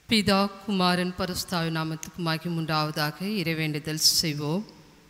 பிதா குமாரன் பரிசுத்தாவி நாமத்துக்கு மகிமை உண்டாவதாக இறைவேண்டுதல் செய்வோம்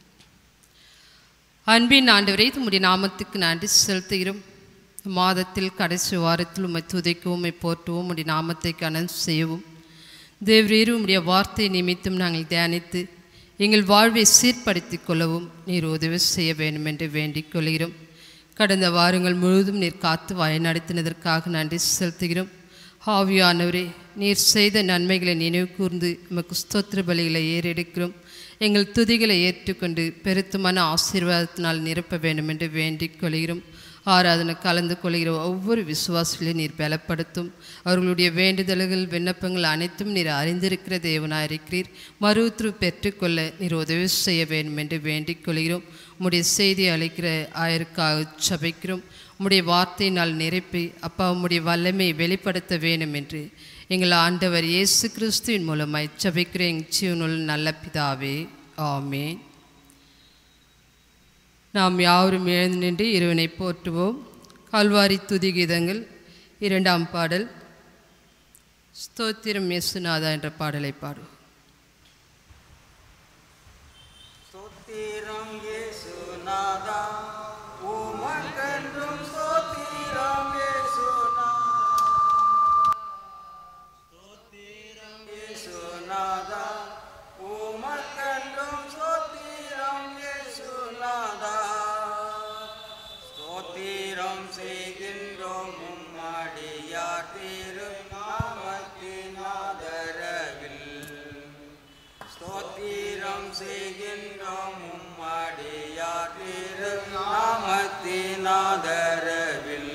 அன்பின் ஆண்டவரே உம்முடைய நாமத்துக்கு நன்றி செலுத்துகிறோம் மாதத்தில் கடைசி வாரத்தில் உம்மை துதைக்கவும் உம்மை போற்றுவோம் உம்முடைய நாமத்தை கணம் செய்யவும் தேவரீர் உம்முடைய வார்த்தை நிமித்தம் நாங்கள் தியானித்து எங்கள் வாழ்வை சீர்படுத்திக் கொள்ளவும் நீர் உதவி செய்ய வேண்டும் என்று வேண்டிக் கொள்கிறோம் கடந்த வாரங்கள் முழுவதும் நீர் காத்து வழிநடத்தினதற்காக நன்றி செலுத்துகிறோம் ஆவியானவரே நீர் செய்த நன்மைகளை நினைவு கூர்ந்து உமக்கு ஸ்தோத்திர பலிகளை ஏறெடுக்கிறோம் எங்கள் துதிகளை ஏற்றுக்கொண்டு பெருத்துமான ஆசீர்வாதத்தினால் நிரப்ப வேண்டும் என்று வேண்டிக் கொள்கிறோம் ஆராதனை கலந்து கொள்கிற ஒவ்வொரு விசுவாசிகளையும் நீர் பலப்படுத்தும் அவர்களுடைய வேண்டுதல்கள் விண்ணப்பங்கள் அனைத்தும் நீர் அறிந்திருக்கிற தேவனாக இருக்கிறீர் மருத்துவ பெற்றுக்கொள்ள நீர் உதவி செய்ய வேண்டும் என்று வேண்டிக் கொள்கிறோம் உம்முடைய செய்தியை அளிக்கிற ஆயருக்காக சபைக்கிறோம் உம்முடைய வார்த்தையினால் நிரப்பி அப்பா உம்முடைய வல்லமை வெளிப்படுத்த வேண்டும் என்று எங்கள் ஆண்டவர் இயேசு கிறிஸ்துவின் மூலமாய் சபைக்கிற எங்கள் ஜீவனுள் நல்ல பிதாவே ஆமேன் நாம் யாவரும் எழுந்து நின்று இறைவனை போற்றுவோம் கல்வாரி துதிகீதங்கள் இரண்டாம் பாடல் ஸ்தோத்திரம் இயேசுநாதா என்ற பாடலை பாடுவோம் ஸ்தோத்திரம் இயேசுநாதா உமக்கென்றும் ஸ்தோத்திரம் இயேசுநாதா ஸ்தோத்திரம் இயேசுநாதா உமக்கென்றும் ஸ்தோத்திரம் இயேசுநாதா ஸ்தோத்திரம் செய்கின்றோம் உம்மடியார் திருநாமத்தின் ஆதரவில் ஸ்தோத்திரம் செய்கின்றோம் உம்மடியார் திருநாமத்தின் ஆதரவில்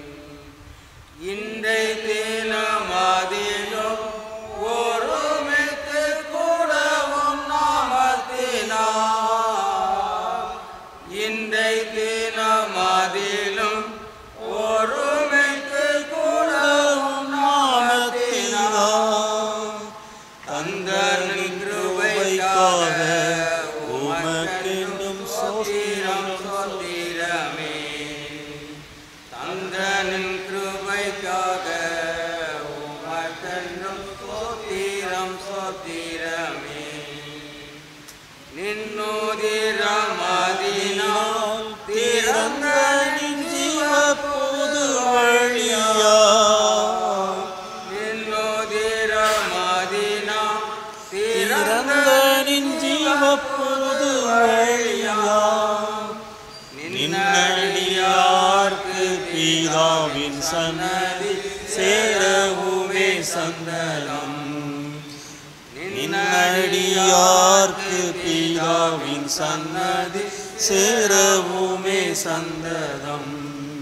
இன்றை தினமதிலும் ஒருமித்து கூடவும் நாமத்தினார் இன்றை தினமதிலும் ஒருமித்து கூடவும் நாமத்தினார் தந்தனின் கிருபைக்காக உமக்கென்றும் சோத்திரம் சோத்திரமே தந்தனின் கிருபைக்காக உமக்கென்றும் சோத்திரம் சோத்திரமே நின்னோதிரமதினால் திறந்த நின் ஜீவ புது வழியா நின்னோதிரமதினா திறந்த நின் ஜீவ புது வழியா நின்னடியார்க்கு பீதாவின் சன்னதி சேரவுமே சந்தனம் நின்னடியார்க்கு பீதாவின் சன்னதி சேரவுமே சந்ததம்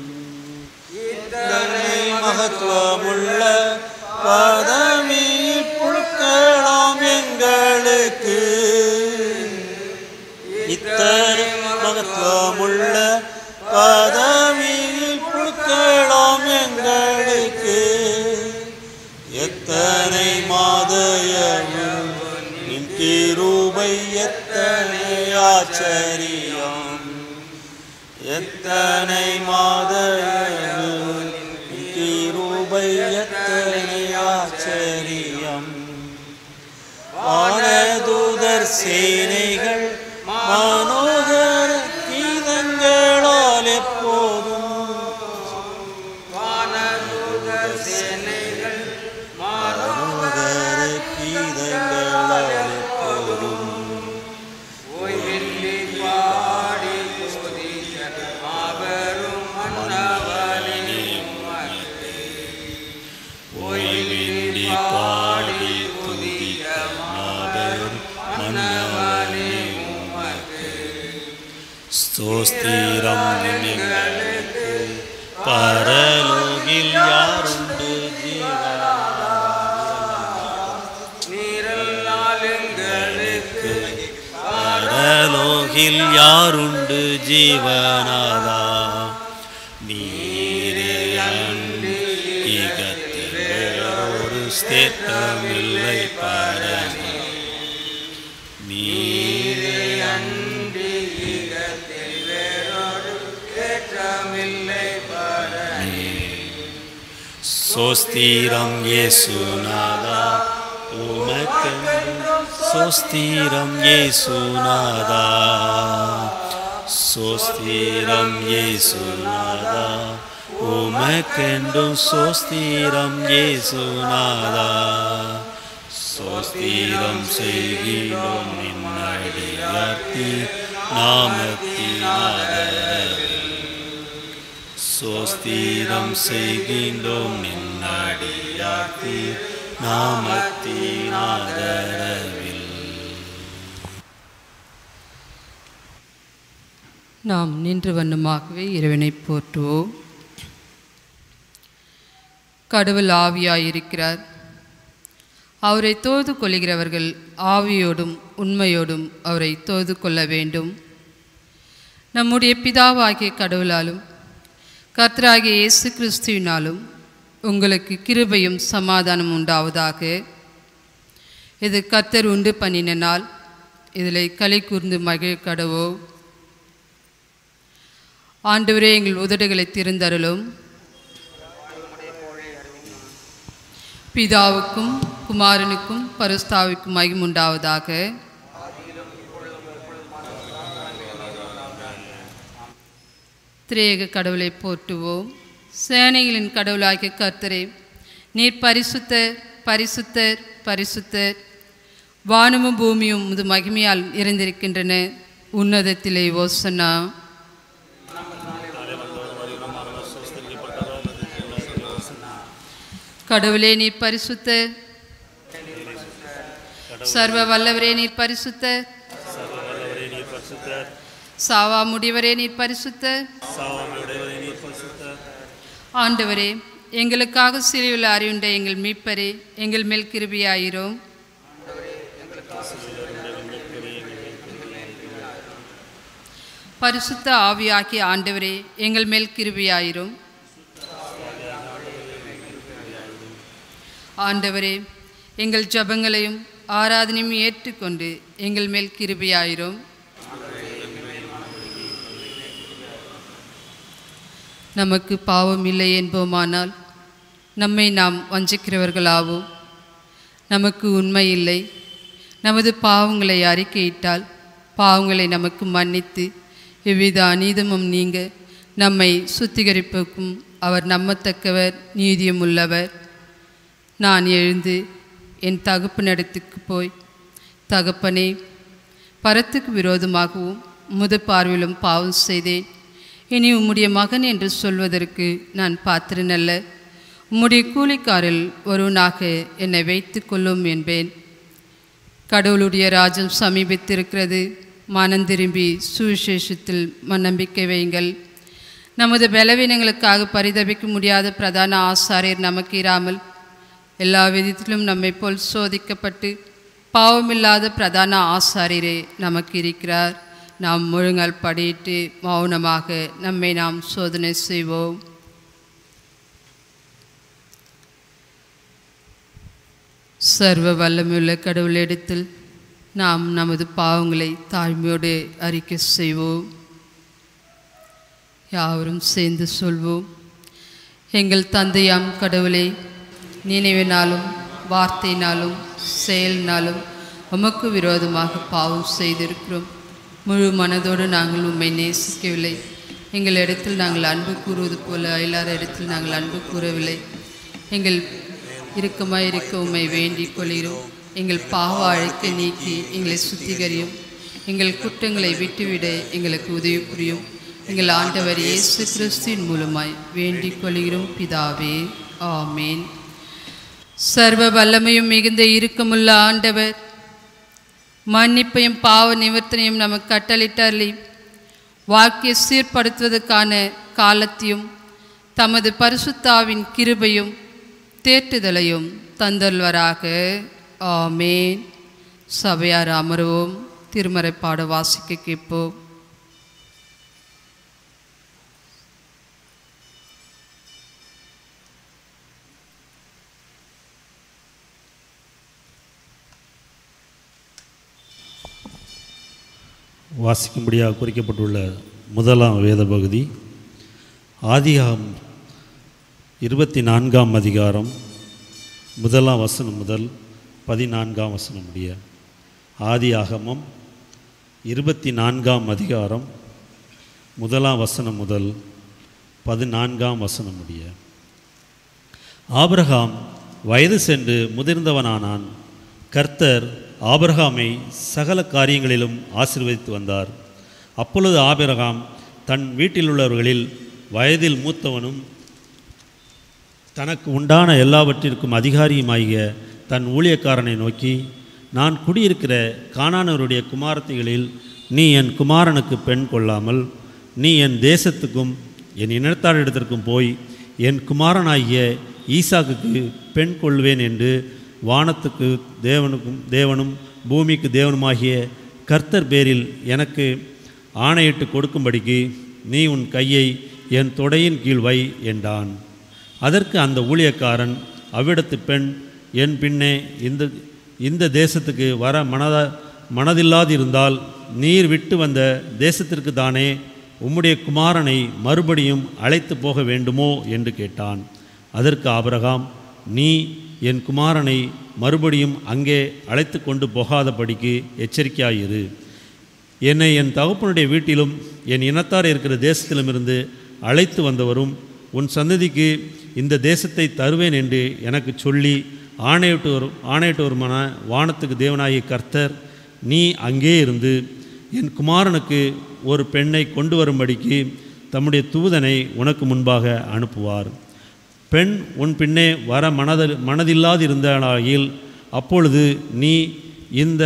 இத்தனை மகத்துவமுள்ள பதவி புழுக்கலாம் எங்களுக்கு இத்தனை மகத்துவமுள்ள பதவியில் புழுக்கலாம் எங்களுக்கு எத்தனை மாதயவு நின் கிருபை எத்தனை ஆச்சரியம் எத்தனை மாதயவு நின் கிருபை எத்தனை ஆச்சரியம் வானதூதர் சேனைகள் மனோகர கீதங்களால் எப்போதும் வானதூதர் சேனைகள் மனோகர கீதங்களால் எப்போதும் ஓய்வின்றி பாடி துதிக்க மாபெரும் மன்னவனே உமக்கு. ஓய்வின்றி பாடி துதிக்க மாபெரும் மன்னவனே உமக்கு. ஸ்தோஸ்திரம் எங்களுக்கு பரலோகில் யாருண்டு ஜீவா நீரல்லால் எங்களுக்கு பரலோகில் யாருண்டு ஜீவனாதா நீரே அன்று ஈகத்தில் வேறொரு ஸ்தேற்றமில்லை பரமே நீரே அன்றி ஈகத்தில் வேறொரு ஏற்றமில்லை பரமே சோஸ்திரம் இயேசுநாதா உமக்கென்றும் சோஸ்தீரம் இயேசுநாதா சோஸ்தீரம் இயேசுநாதா உமக்கென்றும் சோஸ்தீரம் இயேசுநாதா சோஸ்தீரம் செய்கிறோம் நின்னடியார்த்தி நாமத்தினாதரவில் சோஸ்தீரம் செய்கின்றோம் நின்னடியார்த்தி நாமத்தினாதரவில் நாம் நின்று வண்ணமாகவே இறைவனை போற்றுவோம் கடவுள் ஆவியாயிருக்கிறார் அவரை தோது கொள்கிறவர்கள் ஆவியோடும் உண்மையோடும் அவரை தோது கொள்ள வேண்டும் நம்முடைய பிதாவாகிய கடவுளாலும் கர்த்தராகிய இயேசு கிறிஸ்துவினாலும் உங்களுக்கு கிருபையும் சமாதானம் உண்டாவதாக இது கர்த்தர் உண்டு பண்ணின நாள் இதில் களி கூர்ந்து மகிழ கடவோ ஆண்டவரே எங்கள் உதடுகளை திறந்தருளும் பிதாவுக்கும் குமாரனுக்கும் பரிஸ்தாவுக்கும் மகிம் உண்டாவதாக திரேக கடவுளை போற்றுவோம் சேனைகளின் கடவுளாகிய கர்த்தரே நீர் பரிசுத்தர் பரிசுத்தர் பரிசுத்தர் வானமும் பூமியும் முது மகிமையால் நிறைந்திருக்கின்றன உன்னதத்திலே ஓசனா கடவுளே நீர் பரிசுத்த சர்வ வல்லவரே நீர் பரிசுத்த சாவா முடிவரே நீர் பரிசுத்த ஆண்டவரே எங்களுக்காக சிலுவில் அறிவுண்ட எங்கள் மீட்பரே எங்கள் மேல் கிருபியாயிரும் பரிசுத்த ஆவியாகிய ஆண்டவரே எங்கள் மேல் கிருபியாயிரும் ஆண்டவரே எங்கள் ஜபங்களையும் ஆராதனையும் ஏற்றுக்கொண்டு எங்கள் மேல் கிருபியாயிரும் நமக்கு பாவம் இல்லை என்போமானால் நம்மை நாம் வஞ்சிக்கிறவர்களாவோம் நமக்கு உண்மை இல்லை நமது பாவங்களை அறிக்கையிட்டால் பாவங்களை நமக்கு மன்னித்து எவ்வித அநீதமும் நீங்க நம்மை சுத்திகரிப்புக்கும் அவர் நம்பத்தக்கவர் நீதியும் உள்ளவர் நான் எழுந்து என் தகப்பனிடத்துக்கு போய் தகப்பனே பரத்துக்கு விரோதமாகவும் முது பார்வையிலும் பாவம் செய்தேன் இனி உம்முடைய மகன் என்று சொல்வதற்கு நான் பாத்திரனல்ல உம்முடைய கூலிக்காரில் ஒருவனாக என்னை வைத்து கொள்ளும் என்பேன் கடவுளுடைய ராஜ்யம் சமீபித்திருக்கிறது மனம் திரும்பி சுவிசேஷத்தில் நம்பிக்கை வையுங்கள் நமது பலவீனங்களுக்காக பரிதபிக்க முடியாத பிரதான ஆசாரியர் நமக்கு இராமல் எல்லா விதத்திலும் நம்மை போல் சோதிக்கப்பட்டு பாவமில்லாத பிரதான ஆசாரியரே நமக்கு இருக்கிறார் நாம் முழுங்கல் படியிட்டு மௌனமாக நம்மை நாம் சோதனை செய்வோம் சர்வ வல்லமையுள்ள கடவுளிடத்தில் நாம் நமது பாவங்களை தாழ்மையோடு அறிக்கை செய்வோம் யாவரும் சேர்ந்து சொல்வோம் எங்கள் தந்தையாம் கடவுளை நினைவினாலும் வார்த்தையினாலும் செயலினாலும் உமக்கு விரோதமாக பாவம் செய்திருக்கிறோம் முழு மனதோடு நாங்கள் உம்மை நேசிக்கவில்லை எங்கள் இடத்தில் நாங்கள் அன்பு கூறுவது போல எல்லார் இடத்தில் நாங்கள் அன்பு கூறவில்லை எங்கள் இறுக்கமாய் இருக்க உம்மை வேண்டிக் கொள்கிறோம் எங்கள் பாவ அழைக்க நீக்கி எங்களை சுத்திகரியும் எங்கள் குற்றங்களை விட்டுவிட எங்களுக்கு உதவி புரியும் எங்கள் ஆண்டவர் இயேசு கிறிஸ்துவின் மூலமாய் வேண்டிக் கொள்கிறோம் பிதாவே ஆமேன் சர்வ வல்லமையும் மிகுந்த இறுக்கமுள்ள ஆண்டவர் மன்னிப்பையும் பாவ நிவர்த்தனையும் நமக்கு கட்டளிட்டறி வாழ்க்கையை சீர்படுத்துவதற்கான காலத்தையும் தமது பரிசுத்தாவின் கிருபையும் தேற்றுதலையும் தந்தல்வராக ஆமேன் சபையார் அமருவோம் திருமறை பாட வாசிக்க கேட்போம் வாசிக்கும்படியாக குறிக்கப்பட்டுள்ள முதலாம் வேத பகுதி ஆதியாகம் இருபத்தி நான்காம் அதிகாரம் முதலாம் வசனம் முதல் பதினான்காம் வசனம் முடிய ஆதி ஆகமம் இருபத்தி நான்காம் அதிகாரம் முதலாம் வசனம் முதல் பதினான்காம் வசனம் முடிய ஆபிரகாம் வயது சென்று முதிர்ந்தவனானான் கர்த்தர் ஆபிரகாமை சகல காரியங்களிலும் ஆசீர்வதித்து வந்தார் அப்பொழுது ஆபிரகாம் தன் வீட்டிலுள்ளவர்களில் வயதில் மூத்தவனும் தனக்கு உண்டான எல்லாவற்றிற்கும் அதிகாரியுமாகிய தன் ஊழியக்காரனை நோக்கி நான் குடியிருக்கிற கானானவருடைய குமாரத்திகளில் நீ என் குமாரனுக்கு பெண் கொள்ளாமல் நீ என் தேசத்துக்கும் என் இனத்தாரிடத்திற்கும் போய் என் குமாரனாகிய ஈசாக்குக்கு பெண் கொள்வேன் என்று வானத்துக்கு தேவனுக்கும் தேவனும் பூமிக்கு தேவனுமாகிய கர்த்தர் பேரில் எனக்கு ஆணையிட்டு கொடுக்கும்படிக்கு நீ உன் கையை என் தொடையின் கீழ் வை என்றான் அதற்கு அந்த ஊழியக்காரன் அவ்விடத்து பெண் என் பின்னே இந்த இந்த தேசத்துக்கு வர மனத மனதில்லாதிருந்தால் நீர் விட்டு வந்த தேசத்திற்கு தானே உம்முடைய குமாரனை மறுபடியும் அழைத்து போக வேண்டுமோ என்று கேட்டான் அதற்கு ஆபிரகாம் நீ என் குமாரனை மறுபடியும் அங்கே அழைத்து கொண்டு போகாதபடிக்கு எச்சரிக்கையாயிரு என்னை என் தகப்பனுடைய வீட்டிலும் என் இனத்தார் இருக்கிற தேசத்திலுமிருந்து அழைத்து வந்தவரும் உன் சந்ததிக்கு இந்த தேசத்தை தருவேன் என்று எனக்கு சொல்லி ஆணையிட்டு வரும் ஆணையிட்டு வருமான வானத்துக்கு தேவனாகிய கர்த்தர் நீ அங்கே இருந்து என் குமாரனுக்கு ஒரு பெண்ணை கொண்டு வரும்படிக்கு தம்முடைய தூதனை உனக்கு முன்பாக அனுப்புவார் பெண் உன் பின்னே வர மனதில் மனதில்லாதிருந்தாளாகில் அப்பொழுது நீ இந்த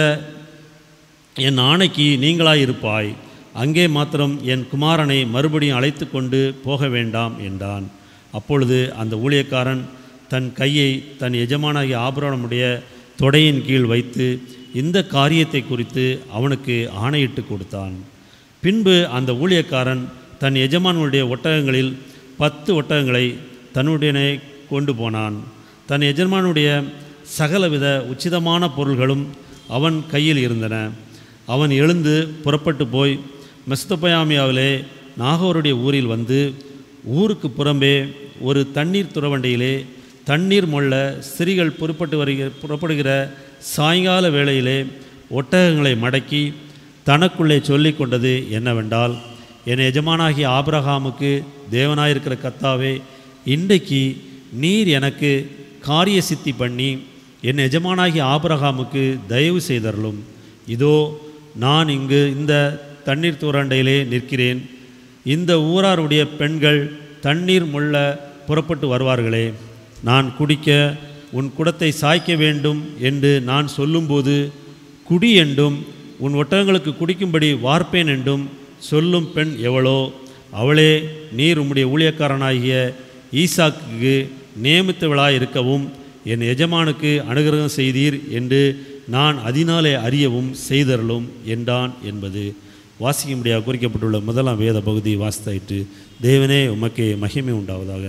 என் ஆணைக்கு நீங்களாயிருப்பாய் அங்கே மாத்திரம் என் குமாரனை மறுபடியும் அழைத்து கொண்டு போக வேண்டாம் என்றான் அப்பொழுது அந்த ஊழியக்காரன் தன் கையை தன் எஜமானாகிய ஆபரணமுடைய தொடையின் கீழ் வைத்து இந்த காரியத்தை குறித்து அவனுக்கு ஆணையிட்டு கொடுத்தான் பின்பு அந்த ஊழியக்காரன் தன் எஜமானுடைய ஒட்டகங்களில் பத்து ஒட்டகங்களை தன்னுடனே கொண்டு போனான் தன் எஜமானுடைய சகலவித உச்சிதமான பொருள்களும் அவன் கையில் இருந்தன அவன் எழுந்து புறப்பட்டு போய் மெஸ்தொப்பயாமியாவிலே நாகோருடைய ஊரில் வந்து ஊருக்கு புறம்பே ஒரு தண்ணீர் துறவண்டையிலே தண்ணீர் மொள்ள ஸ்திரீகள் புறப்பட்டு வருகிற புறப்படுகிற சாயங்கால வேளையிலே ஒட்டகங்களை மடக்கி தனக்குள்ளே சொல்லிக் கொண்டது என்னவென்றால் என் எஜமானாகிய ஆபிரகாமுக்கு தேவனாயிருக்கிற கத்தாவே இன்றைக்கு நீர் எனக்கு காரிய சித்தி பண்ணி என் எஜமானாகிய ஆபிரகாமுக்கு தயவு செய்தருளும் இதோ நான் இங்கு இந்த தண்ணீர் தூரண்டையிலே நிற்கிறேன் இந்த ஊராருடைய பெண்கள் தண்ணீர் முள்ள புறப்பட்டு வருவார்களே நான் குடிக்க உன் குடத்தை சாய்க்க வேண்டும் என்று நான் சொல்லும்போது குடி என்றும் உன் ஒட்டகங்களுக்கு குடிக்கும்படி வார்ப்பேன் என்றும் சொல்லும் பெண் எவளோ அவளே நீர் உம்முடைய ஊழியக்காரனாகிய ஈசாக்குக்கு நியமித்தவளாய் இருக்கவும் என் எஜமானுக்கு அனுகிரகம் செய்தீர் என்று நான் அதனாலே அறியவும் செய்தருளும் என்றான் என்பது வாசிக்கும்படியாக குறிக்கப்பட்டுள்ள முதலாம் வேத பகுதி வாசித்தாயிற்று தேவனே உமக்கே மகிமை உண்டாவதாக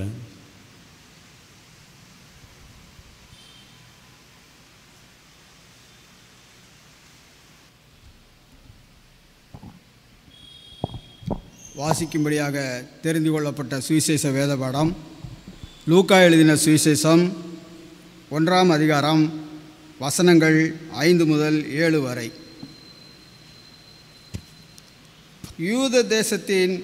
வாசிக்கும்படியாக தெரிந்து கொள்ளப்பட்ட சுவிசேஷ வேத பாடம் லூக்கா எழுதின சுவிசேஷம் ஒன்றாம் அதிகாரம் வசனங்கள் ஐந்து முதல் ஏழு வரை யூத தேசத்தின்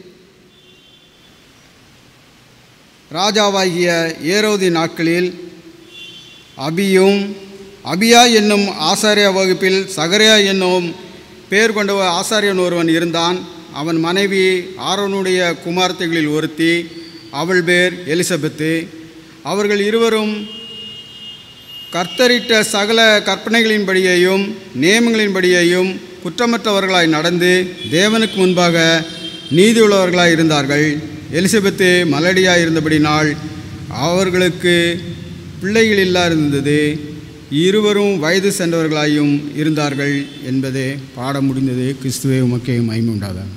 ராஜாவாகிய ஏரோதி நாட்களில் அபியும் அபியா என்னும் ஆசாரிய வகுப்பில் சகரியா என்னும் பேர் கொண்ட ஆசாரியன் ஒருவன் இருந்தான் அவன் மனைவி ஆரோனுடைய குமார்த்தைகளில் ஒருத்தி அவள் பேர் எலிசபெத்து அவர்கள் இருவரும் கர்த்தரிட்ட சகல கற்பனைகளின்படியையும் நியமங்களின்படியையும் குற்றமற்றவர்களாய் நடந்து தேவனுக்கு முன்பாக நீதியுள்ளவர்களாய் இருந்தார்கள் எலிசபெத்து மலடியாய் இருந்தபடினால் அவர்களுக்கு பிள்ளைகள் இல்லா இருந்தது இருவரும் வயது சென்றவர்களாயும் இருந்தார்கள் என்பதே பாடம் முடிந்தது கிறிஸ்துவே உமக்கே மகிமை உண்டாதான்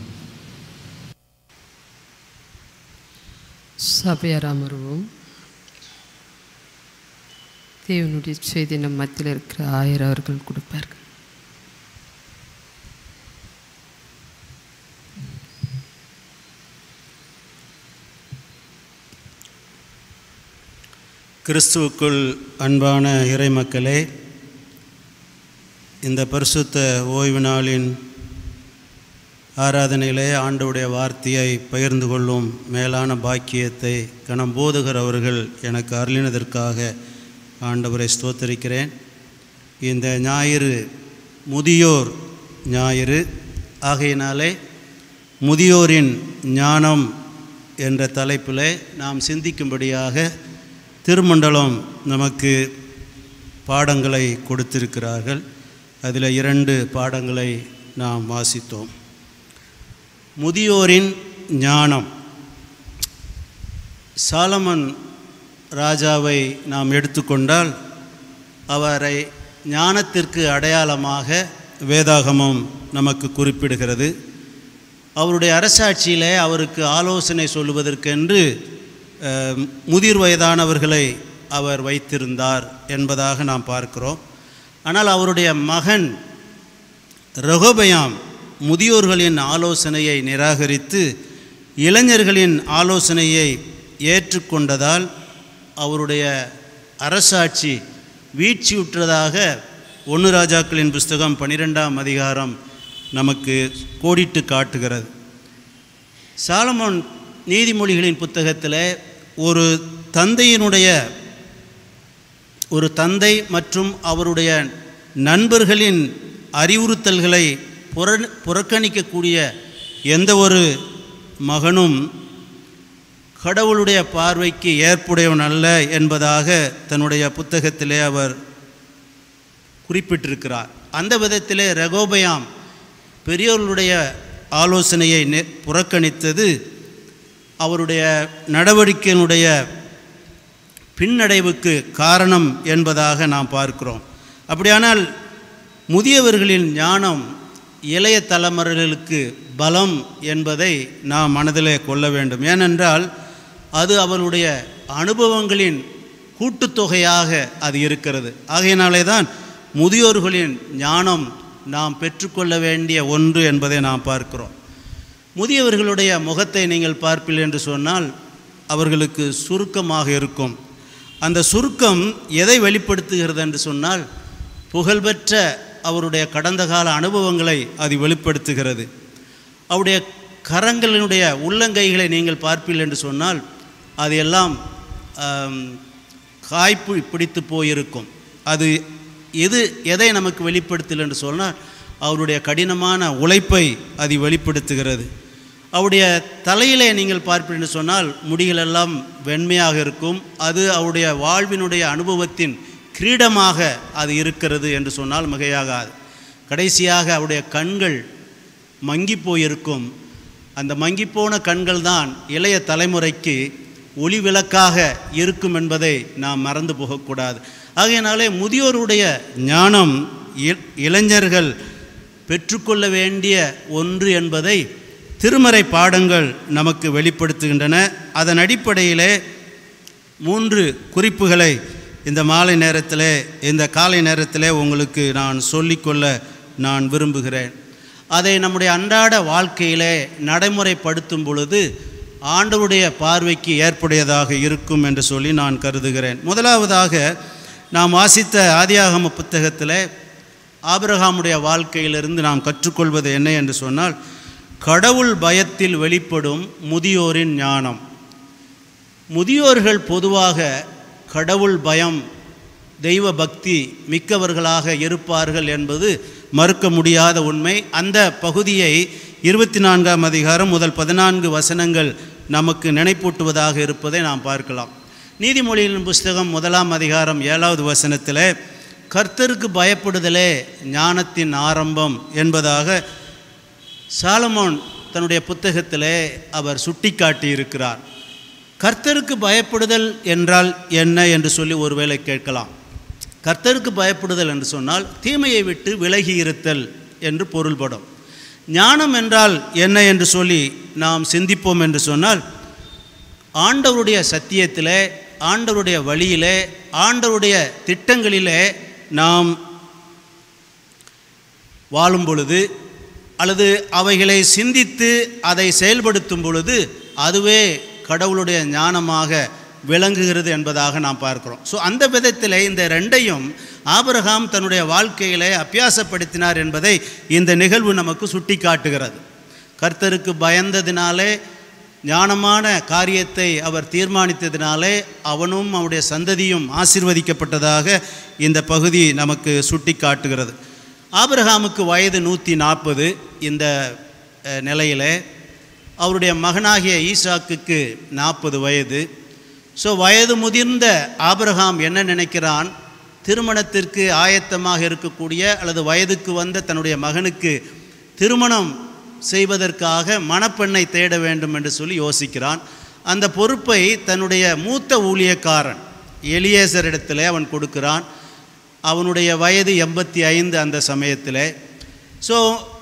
சபையார் அமர்வோம் தேவனுடைய செய்தி நம் மத்தியில் இருக்கிற ஆயிரம் அவர்கள் கொடுப்பார்கள் கிறிஸ்துவுக்குள் அன்பான இறைமக்களே இந்த பரிசுத்த ஓய்வு நாளின் ஆராதனையிலே ஆண்டவுடைய வார்த்தையை பகிர்ந்து கொள்ளும் மேலான பாக்கியத்தை கணம் போதுகர் அவர்கள் எனக்கு அருளினதற்காக ஆண்டவரை ஸ்தோத்தரிக்கிறேன் இந்த ஞாயிறு முதியோர் ஞாயிறு ஆகையினாலே முதியோரின் ஞானம் என்ற தலைப்பில் நாம் சிந்திக்கும்படியாக திருமண்டலம் நமக்கு பாடங்களை கொடுத்திருக்கிறார்கள் அதில் இரண்டு பாடங்களை நாம் வாசித்தோம் முதியோரின் ஞானம் சாலமன் ராஜாவை நாம் எடுத்துக்கொண்டால் அவரை ஞானத்திற்கு அடையாளமாக வேதாகமம் நமக்கு குறிப்பிடுகிறது அவருடைய அரசாட்சியிலே அவருக்கு ஆலோசனை சொல்லுவதற்கென்று அஹ், முதிர் வயதானவர்களை அவர் வைத்திருந்தார் என்பதாக நாம் பார்க்கிறோம் ஆனால் அவருடைய மகன் ரெகோபயாம் முதியோர்களின் ஆலோசனையை நிராகரித்து இளைஞர்களின் ஆலோசனையை ஏற்றுக்கொண்டதால் அவருடைய அரசாட்சி வீழ்ச்சியுற்றதாக ஒன்று ராஜாக்களின் புஸ்தகம் பன்னிரெண்டாம் அதிகாரம் நமக்கு கோடிட்டு காட்டுகிறது சாலமோன் நீதிமொழிகளின் புத்தகத்தில் ஒரு தந்தையினுடைய ஒரு தந்தை மற்றும் அவருடைய நண்பர்களின் அறிவுறுத்தல்களை புற புறக்கணிக்கக்கூடிய எந்த ஒரு மகனும் கடவுளுடைய பார்வைக்கு ஏற்புடையவன் அல்ல என்பதாக தன்னுடைய புத்தகத்திலே அவர் குறிப்பிட்டிருக்கிறார் அந்த விதத்திலே ரெகோபயாம் பெரியோர்களுடைய ஆலோசனையை நெ- புறக்கணித்தது அவருடைய நடவடிக்கையினுடைய பின்னடைவுக்கு காரணம் என்பதாக நாம் பார்க்கிறோம் அப்படியானால் முதியவர்களின் ஞானம் இளைய தலைமுறைகளுக்கு பலம் என்பதை நாம் மனதிலே கொள்ள வேண்டும் ஏனென்றால் அது அவருடைய அனுபவங்களின் கூட்டுத்தொகையாக அது இருக்கிறது ஆகையினாலே தான் முதியோர்களின் ஞானம் நாம் பெற்றுக்கொள்ள வேண்டிய ஒன்று என்பதை நாம் பார்க்கிறோம் முதியவர்களுடைய முகத்தை நீங்கள் பார்ப்பீர்கள் என்று சொன்னால் அவர்களுக்கு சுருக்கமாக இருக்கும் அந்த சுருக்கம் எதை வெளிப்படுத்துகிறது என்று சொன்னால் புகழ்பெற்ற அவருடைய கடந்த கால அனுபவங்களை அது வெளிப்படுத்துகிறது அவருடைய கரங்களினுடைய உள்ளங்கைகளை நீங்கள் பார்ப்பீர்கள் என்று சொன்னால் அது எல்லாம் ஆம், காய்ப்பு பிடித்து போயிருக்கும் அது எது எதை நமக்கு வெளிப்படுத்தல் என்று சொன்னால் அவருடைய கடினமான உழைப்பை அது வெளிப்படுத்துகிறது அவருடைய தலையிலே நீங்கள் பார்ப்பீர்கள் என்று சொன்னால் முடிகளெல்லாம் வெண்மையாக இருக்கும் அது அவருடைய வாழ்வினுடைய அனுபவத்தின் கிரீடமாக அது இருக்கிறது என்று சொன்னால் மிகையாகாது கடைசியாக அவருடைய கண்கள் மங்கி போயிருக்கும் அந்த மங்கிப்போன கண்கள் தான் இளைய தலைமுறைக்கு ஒளி விளக்காக இருக்கும் என்பதை நாம் மறந்து போகக்கூடாது ஆகையினாலே முதியோருடைய ஞானம் இ- இளைஞர்கள் பெற்றுக்கொள்ள வேண்டிய ஒன்று என்பதை திருமறை பாடங்கள் நமக்கு வெளிப்படுத்துகின்றன அதன் அடிப்படையிலே மூன்று குறிப்புகளை இந்த மாலை நேரத்திலே இந்த காலை நேரத்திலே உங்களுக்கு நான் சொல்லிக்கொள்ள நான் விரும்புகிறேன் அதை நம்முடைய அன்றாட வாழ்க்கையிலே நடைமுறைப்படுத்தும் பொழுது ஆண்டவருடைய பார்வைக்கு ஏற்புடையதாக இருக்கும் என்று சொல்லி நான் கருதுகிறேன் முதலாவதாக நாம் வாசித்த ஆதியாகம புத்தகத்தில் ஆபிரகாமுடைய வாழ்க்கையிலிருந்து நாம் கற்றுக்கொள்வது என்ன என்று சொன்னால் கடவுள் பயத்தில் வெளிப்படும் முதியோரின் ஞானம் முதியோர்கள் பொதுவாக கடவுள் பயம் தெய்வ பக்தி மிக்கவர்களாக இருப்பார்கள் என்பது மறுக்க முடியாத உண்மை அந்த பகுதியை இருபத்தி நான்காம் அதிகாரம் முதல் பதினான்கு வசனங்கள் நமக்கு நினைப்பூட்டுவதாக இருப்பதை நாம் பார்க்கலாம் நீதிமொழியின் புஸ்தகம் முதலாம் அதிகாரம் ஏழாவது வசனத்தில் கர்த்தருக்கு பயப்படுதலே ஞானத்தின் ஆரம்பம் என்பதாக சாலமோன் தன்னுடைய புத்தகத்திலே அவர் சுட்டிக்காட்டி இருக்கிறார் கர்த்தருக்கு பயப்படுதல் என்றால் என்ன என்று சொல்லி ஒருவேளை கேட்கலாம் கர்த்தருக்கு பயப்படுதல் என்று சொன்னால் தீமையை விட்டு விலகி இருத்தல் என்று பொருள்படும் ஞானம் என்றால் என்ன என்று சொல்லி நாம் சிந்திப்போம் என்று சொன்னால் ஆண்டவருடைய சத்தியத்திலே ஆண்டவருடைய வழியிலே ஆண்டவருடைய திட்டங்களிலே நாம் வாழும் பொழுது அல்லது அவைகளை சிந்தித்து அதை செயல்படுத்தும் பொழுது அதுவே கடவுளுடைய ஞானமாக விளங்குகிறது என்பதாக நாம் பார்க்கிறோம் ஸோ அந்த விதத்தில் இந்த ரெண்டையும் ஆபிரகாம் தன்னுடைய வாழ்க்கையிலே அபியாசப்படுத்தினார் என்பதை இந்த நிகழ்வு நமக்கு சுட்டி காட்டுகிறது கர்த்தருக்கு பயந்ததினாலே ஞானமான காரியத்தை அவர் தீர்மானித்ததினாலே அவனும் அவனுடைய சந்ததியும் ஆசீர்வதிக்கப்பட்டதாக இந்த பகுதி நமக்கு சுட்டி காட்டுகிறது ஆபிரகாமுக்கு வயது நூற்றி நாற்பது இந்த அஹ், நிலையிலே அவருடைய மகனாகிய ஈசாக்குக்கு நாற்பது வயது ஸோ வயது முதிர்ந்த ஆபிரகாம் என்ன நினைக்கிறான் திருமணத்திற்கு ஆயத்தமாக இருக்கக்கூடிய அல்லது வயதுக்கு வந்த தன்னுடைய மகனுக்கு திருமணம் செய்வதற்காக மணப்பெண்ணை தேட வேண்டும் என்று சொல்லி யோசிக்கிறான் அந்த பொறுப்பை தன்னுடைய மூத்த ஊழியக்காரன் எலியேசரிடத்தில் அவன் கொடுக்கிறான் அவனுடைய வயது எண்பத்தி ஐந்து அந்த சமயத்தில் ஸோ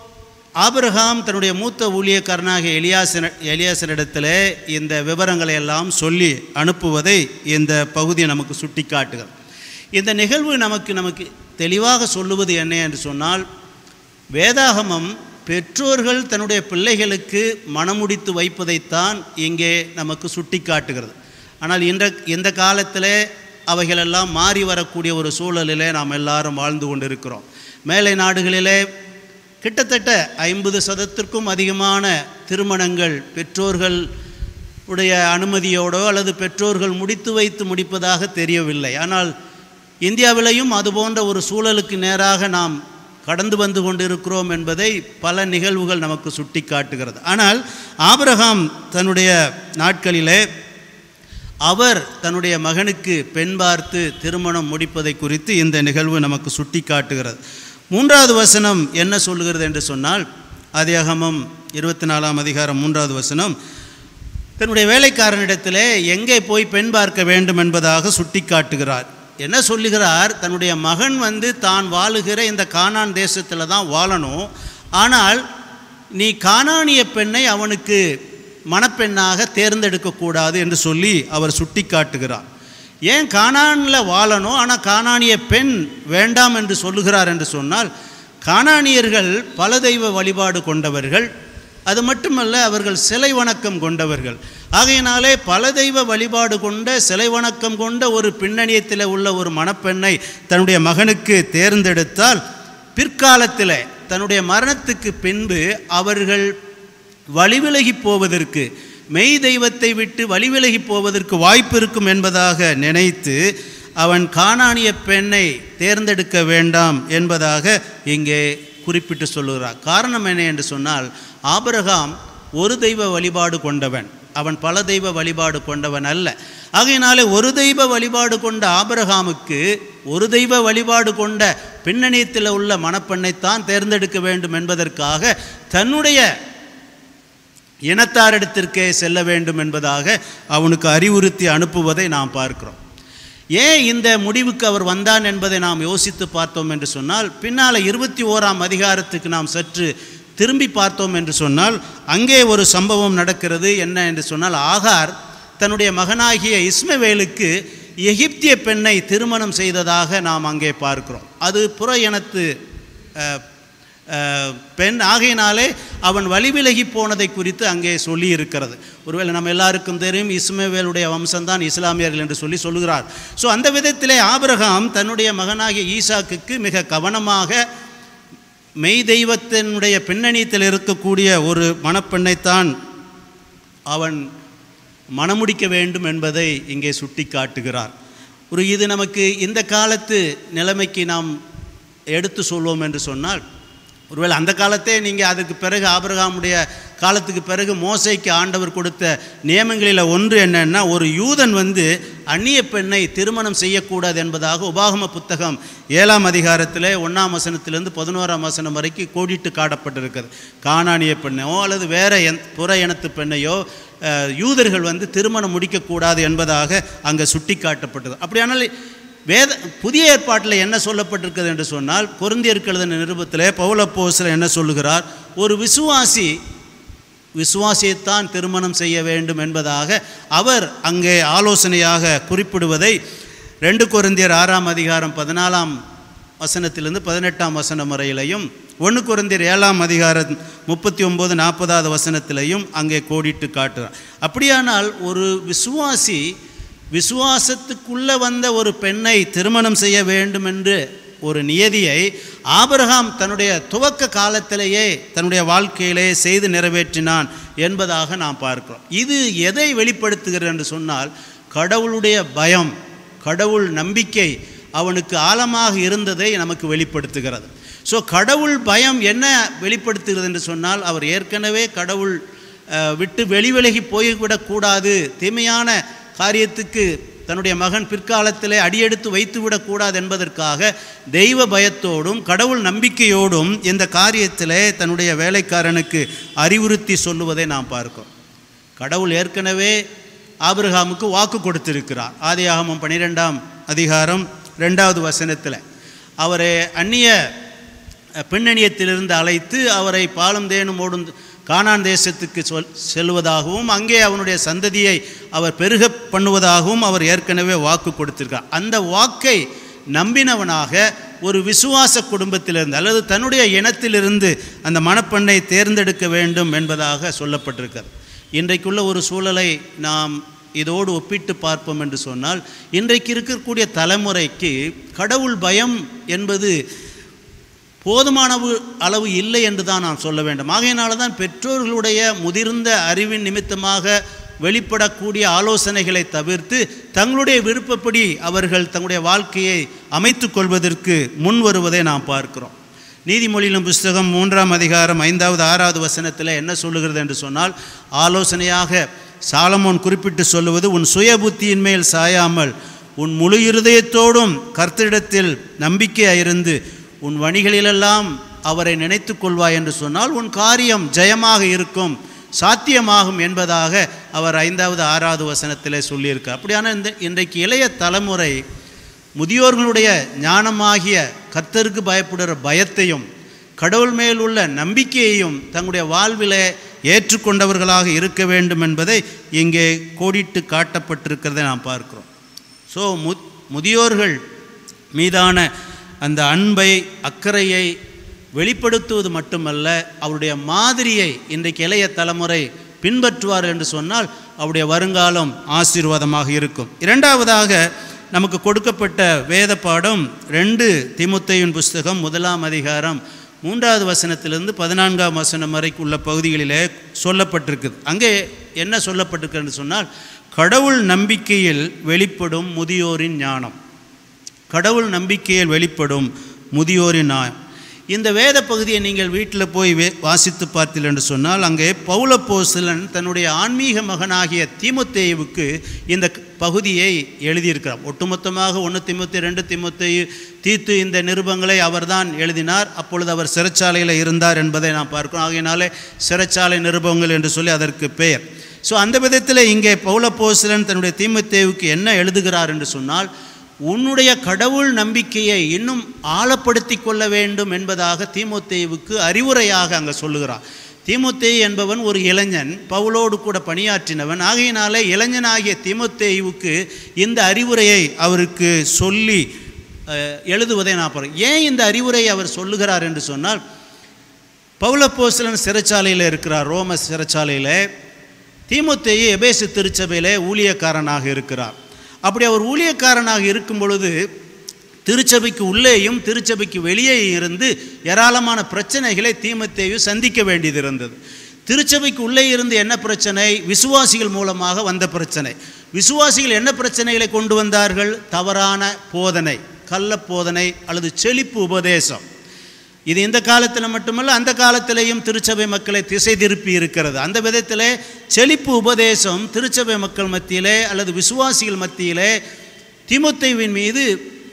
ஆபிரகாம் தன்னுடைய மூத்த ஊழியக்காரனாக எலியாசன எலியாசனிடத்தில் இந்த விவரங்களை எல்லாம் சொல்லி அனுப்புவதை இந்த பகுதி நமக்கு சுட்டி காட்டுகிறது இந்த நிகழ்வு நமக்கு நமக்கு தெளிவாக சொல்லுவது என்ன என்று சொன்னால் வேதாகமம் பெற்றோர்கள் தன்னுடைய பிள்ளைகளுக்கு மனமுடித்து வைப்பதைத்தான் இங்கே நமக்கு சுட்டி காட்டுகிறது ஆனால் இன்ற இந்த காலத்தில் அவைகளெல்லாம் மாறி வரக்கூடிய ஒரு சூழலிலே நாம் எல்லாரும் வாழ்ந்து கொண்டிருக்கிறோம் மேலை நாடுகளிலே கிட்டத்தட்ட ஐம்பது சதத்திற்கும் அதிகமான திருமணங்கள் பெற்றோர்கள் உடைய அனுமதியோடோ அல்லது பெற்றோர்கள் முடித்து வைத்து முடிப்பதாக தெரியவில்லை ஆனால் இந்தியாவிலேயும் அதுபோன்ற ஒரு சூழலுக்கு நேராக நாம் கடந்து வந்து கொண்டிருக்கிறோம் என்பதை பல நிகழ்வுகள் நமக்கு சுட்டி காட்டுகிறது ஆனால் ஆபிரகாம் தன்னுடைய நாட்களிலே அவர் தன்னுடைய மகனுக்கு பெண் பார்த்து திருமணம் முடிப்பதை குறித்து இந்த நிகழ்வு நமக்கு சுட்டி காட்டுகிறது மூன்றாவது வசனம் என்ன சொல்லுகிறது என்று சொன்னால் அதிகமம் இருபத்தி நாலாம் அதிகாரம் மூன்றாவது வசனம் தன்னுடைய வேலைக்காரனிடத்திலே எங்கே போய் பெண் பார்க்க வேண்டும் என்பதாக சுட்டி காட்டுகிறார் என்ன சொல்லுகிறார் தன்னுடைய மகன் வந்து தான் வாழுகிற இந்த கானான் தேசத்தில் தான் வாழணும் ஆனால் நீ கானானிய பெண்ணை அவனுக்கு மணப்பெண்ணாக தேர்ந்தெடுக்கக்கூடாது என்று சொல்லி அவர் சுட்டி காட்டுகிறார் ஏன் கானானில் வாழணும் ஆனால் கானானிய பெண் வேண்டாம் என்று சொல்லுகிறார் என்று சொன்னால் கானானியர்கள் பல தெய்வ வழிபாடு கொண்டவர்கள் அது மட்டுமல்ல அவர்கள் சிலை வணக்கம் கொண்டவர்கள் ஆகையினாலே பல தெய்வ வழிபாடு கொண்ட சிலை வணக்கம் கொண்ட ஒரு பின்னணியத்தில் உள்ள ஒரு மணப்பெண்ணை தன்னுடைய மகனுக்கு தேர்ந்தெடுத்தால் பிற்காலத்தில் தன்னுடைய மரணத்துக்கு பின்பு அவர்கள் வழிவிலகி போவதற்கு மெய் தெய்வத்தை விட்டு வழிவிலகி போவதற்கு வாய்ப்பு இருக்கும் என்பதாக நினைத்து அவன் காணானிய பெண்ணை தேர்ந்தெடுக்க வேண்டாம் என்பதாக இங்கே குறிப்பிட்டு சொல்லுகிறார் காரணம் என்ன என்று சொன்னால் ஆபிரகாம் ஒரு தெய்வ வழிபாடு கொண்டவன் அவன் பல தெய்வ வழிபாடு கொண்டவன் அல்ல ஆகையினாலே ஒரு தெய்வ வழிபாடு கொண்ட ஆபிரகாமுக்கு ஒரு தெய்வ வழிபாடு கொண்ட பின்னணியத்தில் உள்ள மணப்பெண்ணைத்தான் தேர்ந்தெடுக்க வேண்டும் என்பதற்காக தன்னுடைய இனத்தாரிடத்திற்கே செல்ல வேண்டும் என்பதாக அவனுக்கு அறிவுறுத்தி அனுப்புவதை நாம் பார்க்கிறோம் ஏன் இந்த முடிவுக்கு அவர் வந்தான் என்பதை நாம் யோசித்து பார்த்தோம் என்று சொன்னால் பின்னால் இருபத்தி ஓராம் அதிகாரத்துக்கு நாம் சற்று திரும்பி பார்த்தோம் என்று சொன்னால் அங்கே ஒரு சம்பவம் நடக்கிறது என்ன என்று சொன்னால் ஆகார் தன்னுடைய மகனாகிய இஸ்மவேலுக்கு எகிப்திய பெண்ணை திருமணம் செய்ததாக நாம் அங்கே பார்க்கிறோம் அது புற இனத்து அஹ், அஹ், பெண் ஆகையினாலே அவன் வழிவிலகி போனதை குறித்து அங்கே சொல்லி இருக்கிறது ஒருவேளை நம்ம எல்லாருக்கும் தெரியும் இஸ்மவேலுடைய வம்சம்தான் இஸ்லாமியர்கள் என்று சொல்லி சொல்லுகிறார் ஸோ அந்த விதத்திலே ஆபிரகாம் தன்னுடைய மகனாகிய ஈசாக்குக்கு மிக கவனமாக மெய் தெய்வத்தினுடைய பின்னணியத்தில் இருக்கக்கூடிய ஒரு மணப்பெண்ணைத்தான் அவன் மணமுடிக்க வேண்டும் என்பதை இங்கே சுட்டி காட்டுகிறார் ஒரு இது நமக்கு இந்த காலத்து நிலைமைக்கு நாம் எடுத்து சொல்வோம் என்று சொன்னால் ஒருவேளை அந்த காலத்தே நீங்கள் அதுக்கு பிறகு ஆபிரகாமுடைய காலத்துக்கு பிறகு மோசைக்கு ஆண்டவர் கொடுத்த நியமங்களில் ஒன்று என்னன்னா ஒரு யூதன் வந்து அந்நிய பெண்ணை திருமணம் செய்யக்கூடாது என்பதாக உபாகம புத்தகம் ஏழாம் அதிகாரத்தில் ஒன்றாம் வசனத்திலிருந்து பதினோராம் வசனம் வரைக்கும் கோடிட்டு காட்டப்பட்டிருக்கிறது காணானிய பெண்ணையோ அல்லது வேற எந் புற இனத்து பெண்ணையோ அஹ், யூதர்கள் வந்து திருமணம் முடிக்கக்கூடாது என்பதாக அங்கே சுட்டி காட்டப்பட்டது அப்படியானால் வேத புதிய ஏற்பாட்டில் என்ன சொல்லப்பட்டிருக்கிறது என்று சொன்னால் பொருந்தியருக்கு எழுதின நிருபத்திலே பவுலப்போஸ்ல என்ன சொல்லுகிறார் ஒரு விசுவாசி விசுவாசியைத்தான் திருமணம் செய்ய வேண்டும் என்பதாக அவர் அங்கே ஆலோசனையாக குறிப்பிடுவதை ரெண்டு கொரிந்தியர் ஆறாம் அதிகாரம் பதினாலாம் வசனத்திலிருந்து பதினெட்டாம் வசனம் வரையிலையும் ஒன்று கொரிந்தியர் ஏழாம் அதிகாரம் முப்பத்தி ஒம்பது நாற்பதாவது வசனத்திலையும் அங்கே கோடிட்டு காட்டுறார் அப்படியானால் ஒரு விசுவாசி விசுவாசத்துக்குள்ளே வந்த ஒரு பெண்ணை திருமணம் செய்ய வேண்டும் என்று ஒரு நியதியை ஆபிரகாம் தன்னுடைய துவக்க காலத்திலேயே தன்னுடைய வாழ்க்கையிலே செய்து நிறைவேற்றினான் என்பதாக நாம் பார்க்கிறோம் இது எதை வெளிப்படுத்துகிறது என்று சொன்னால் கடவுளுடைய பயம் கடவுள் நம்பிக்கை அவனுக்கு ஆழமாக இருந்ததை நமக்கு வெளிப்படுத்துகிறது ஸோ கடவுள் பயம் என்ன வெளிப்படுத்துகிறது என்று சொன்னால் அவர் ஏற்கனவே கடவுள் அஹ், விட்டு வெளிவிலகி போய்விடக்கூடாது தீமையான காரியத்துக்கு தன்னுடைய மகன் பிற்காலத்திலே அடியெடுத்து வைத்துவிடக்கூடாது என்பதற்காக தெய்வ பயத்தோடும் கடவுள் நம்பிக்கையோடும் இந்த காரியத்திலே தன்னுடைய வேலைக்காரனுக்கு அறிவுறுத்தி சொல்லுவதை நாம் பார்க்கிறோம் கடவுள் ஏற்கனவே ஆபிரகாமுக்கு வாக்கு கொடுத்திருக்கிறார் ஆதியாகமம் பன்னிரெண்டாம் அதிகாரம் ரெண்டாவது வசனத்தில் அவரை அந்நிய பின்னணியத்திலிருந்து அழைத்து அவரை பாலும் தேனும் ஓடும் கானான் தேசத்துக்கு சொல் செல்வதாகவும் அங்கே அவனுடைய சந்ததியை அவர் பெருக பண்ணுவதாகவும் அவர் ஏற்கனவே வாக்கு கொடுத்திருக்கார் அந்த வாக்கை நம்பினவனாக ஒரு விசுவாச குடும்பத்திலிருந்து அல்லது தன்னுடைய இனத்திலிருந்து அந்த மணப்பெண்ணை தேர்ந்தெடுக்க வேண்டும் என்பதாக சொல்லப்பட்டிருக்கிறது இன்றைக்குள்ள ஒரு சூழலை நாம் இதோடு ஒப்பிட்டு பார்ப்போம் என்று சொன்னால் இன்றைக்கு இருக்கக்கூடிய தலைமுறைக்கு கடவுள் பயம் என்பது போதுமான அளவு இல்லை என்று தான் நாம் சொல்ல வேண்டும் ஆகையினால தான் பெற்றோர்களுடைய முதிர்ந்த அறிவின் நிமித்தமாக வெளிப்படக்கூடிய ஆலோசனைகளை தவிர்த்து தங்களுடைய விருப்பப்படி அவர்கள் தங்களுடைய வாழ்க்கையை அமைத்துக் கொள்வதற்கு முன் வருவதை நாம் பார்க்கிறோம் நீதிமொழியிலும் புஸ்தகம் மூன்றாம் அதிகாரம் ஐந்தாவது ஆறாவது வசனத்தில் என்ன சொல்லுகிறது என்று சொன்னால் ஆலோசனையாக சாலமோன் குறிப்பிட்டு சொல்லுவது உன் சுய புத்தியின் மேல் சாயாமல் உன் முழு இருதயத்தோடும் கர்த்தரிடத்தில் நம்பிக்கையாயிருந்து உன் வணிகளிலெல்லாம் அவரை நினைத்து கொள்வாய் என்று சொன்னால் உன் காரியம் ஜெயமாக இருக்கும் சாத்தியமாகும் என்பதாக அவர் ஐந்தாவது ஆறாவது வசனத்திலே சொல்லியிருக்கார் அப்படியான இந்த இன்றைக்கு இளைய தலைமுறை முதியோர்களுடைய ஞானமாகிய கர்த்தருக்கு பயப்படுகிற பயத்தையும் கடவுள் மேல் உள்ள நம்பிக்கையையும் தங்களுடைய வாழ்விலே ஏற்றுக்கொண்டவர்களாக இருக்க வேண்டும் என்பதை இங்கே கோடிட்டு காட்டப்பட்டிருக்கிறதை நாம் பார்க்கிறோம் ஸோ மு முதியோர்கள் மீதான அந்த அன்பை அக்கறையை வெளிப்படுத்துவது மட்டுமல்ல அவருடைய மாதிரியை இன்றைக்கு இளைய தலைமுறை பின்பற்றுவார் என்று சொன்னால் அவருடைய வருங்காலம் ஆசீர்வாதமாக இருக்கும் இரண்டாவதாக நமக்கு கொடுக்கப்பட்ட வேத பாடம் ரெண்டு திமுத்தையின் புஸ்தகம் முதலாம் அதிகாரம் மூன்றாவது வசனத்திலிருந்து பதினான்காம் வசனம் வரைக்கும் உள்ள பகுதிகளிலே சொல்லப்பட்டிருக்குது அங்கே என்ன சொல்லப்பட்டிருக்குன்னு சொன்னால் கடவுள் நம்பிக்கையில் வெளிப்படும் முதியோரின் ஞானம் கடவுள் நம்பிக்கையில் வெளிப்படும் முதியோரின் ஞானம் இந்த வேத பகுதியை நீங்கள் வீட்டில் போய் வே வாசித்து பார்த்தீர்கள் என்று சொன்னால் அங்கே பௌலப்போஸ்தலன் தன்னுடைய ஆன்மீக மகனாகிய தீமுத்தேயுவுக்கு இந்த க- பகுதியை எழுதியிருக்கிறார் ஒட்டுமொத்தமாக ஒன்று திமுத்தி ரெண்டு திமுத்தையு தீத்து இந்த நிருபங்களை அவர்தான் எழுதினார் அப்பொழுது அவர் சிறைச்சாலையில் இருந்தார் என்பதை நாம் பார்க்கிறோம் ஆகையினாலே சிறைச்சாலை நிருபங்கள் என்று சொல்லி அதற்கு பெயர் ஸோ அந்த விதத்தில் இங்கே பௌலப்போஸ்தலன் தன்னுடைய தீமுத்தேவுக்கு என்ன எழுதுகிறார் என்று சொன்னால் உன்னுடைய கடவுள் நம்பிக்கையை இன்னும் ஆழப்படுத்தி கொள்ள வேண்டும் என்பதாக தீமோத்தேயுவுக்கு அறிவுரையாக அங்கே சொல்லுகிறார் தீமோத்தேயு என்பவன் ஒரு இளைஞன் பவுலோடு கூட பணியாற்றினவன் ஆகையினாலே இளைஞனாகிய தீமோத்தேயுவுக்கு இந்த அறிவுரையை அவருக்கு சொல்லி அஹ், எழுதுவதை நான் பார்க்கிறேன் ஏன் இந்த அறிவுரையை அவர் சொல்லுகிறார் என்று சொன்னால் பவுலப்போஸ்தலன் சிறைச்சாலையில் இருக்கிறார் ரோம சிறைச்சாலையில் தீமோத்தேயு எபேசு திருச்சபையிலே ஊழியக்காரனாக இருக்கிறார் அப்படி அவர் ஊழியக்காரனாக இருக்கும் பொழுது திருச்சபைக்கு உள்ளேயும் திருச்சபைக்கு வெளியே இருந்து ஏராளமான பிரச்சனைகளை தீமோத்தேயு சந்திக்க வேண்டியது இருந்தது திருச்சபைக்கு உள்ளே இருந்து என்ன பிரச்சனை விசுவாசிகள் மூலமாக வந்த பிரச்சனை விசுவாசிகள் என்ன பிரச்சனைகளை கொண்டு வந்தார்கள் தவறான போதனை கள்ள போதனை அல்லது செழிப்பு உபதேசம் இது இந்த காலத்தில் மட்டுமல்ல அந்த காலத்திலேயும் திருச்சபை மக்களை திசை திருப்பி இருக்கிறது அந்த விதத்திலே செழிப்பு உபதேசம் திருச்சபை மக்கள் மத்தியிலே அல்லது விசுவாசிகள் மத்தியிலே திமுத்தைவின் மீது